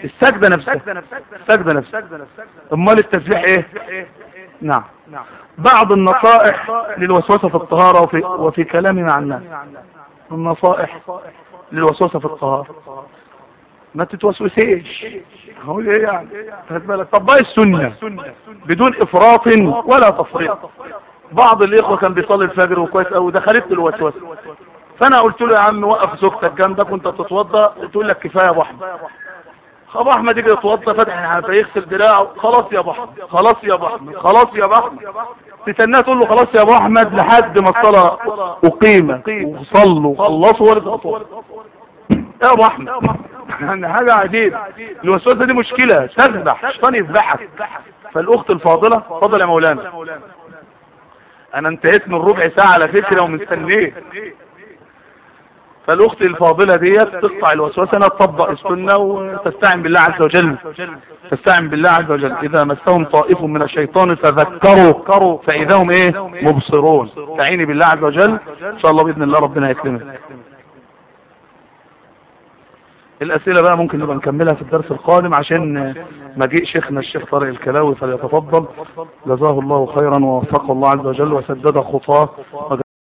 السجدة نفسها السجدة نفسها امال التسبيح ايه نعم بعض النصائح للوسوسة في الطهارة وفي, وفي كلامي مع الناس النصائح للوسوسة في الطهارة ما تتوسوسيش هقول ايه يعني خد بالك طبقي السنة بدون افراط ولا تفريط بعض الاخوة كان بيصلي الفجر وكويس قوي دخلت له الوسوسة فانا قلت له يا عم وقف زوجتك جنبك وانت تتوضا تقول لك كفايه يا ابو احمد ابو احمد يجي يتوضا فتح الحنفيه يغسل دراعه خلاص يا ابو احمد خلاص يا ابو احمد خلاص يا ابو احمد تستناه تقول له خلاص يا ابو احمد لحد ما الصلاه اقيمت وصلوا وخلصوا ولا تخلصوا يا ابو احمد يعني حاجه عجيبه الوسوسه دي مشكله تذبح الشيطان يذبحك فالاخت الفاضله اتفضل يا مولانا انا انتهيت من ربع ساعه على فكره ومستنيه فالاخت الفاضله ديت تقطع الوسوسه انها تطبق السنه وتستعن بالله عز وجل تستعن بالله عز وجل اذا مسهم طائف من الشيطان فذكروا فاذا هم ايه مبصرون تعيني بالله عز وجل ان شاء الله باذن الله ربنا يكرمك الاسئله بقى ممكن نبقى نكملها في الدرس القادم عشان مجيء شيخنا الشيخ طارق الكلاوي فليتفضل جزاه الله خيرا ووفقه الله عز وجل وسدد خطاه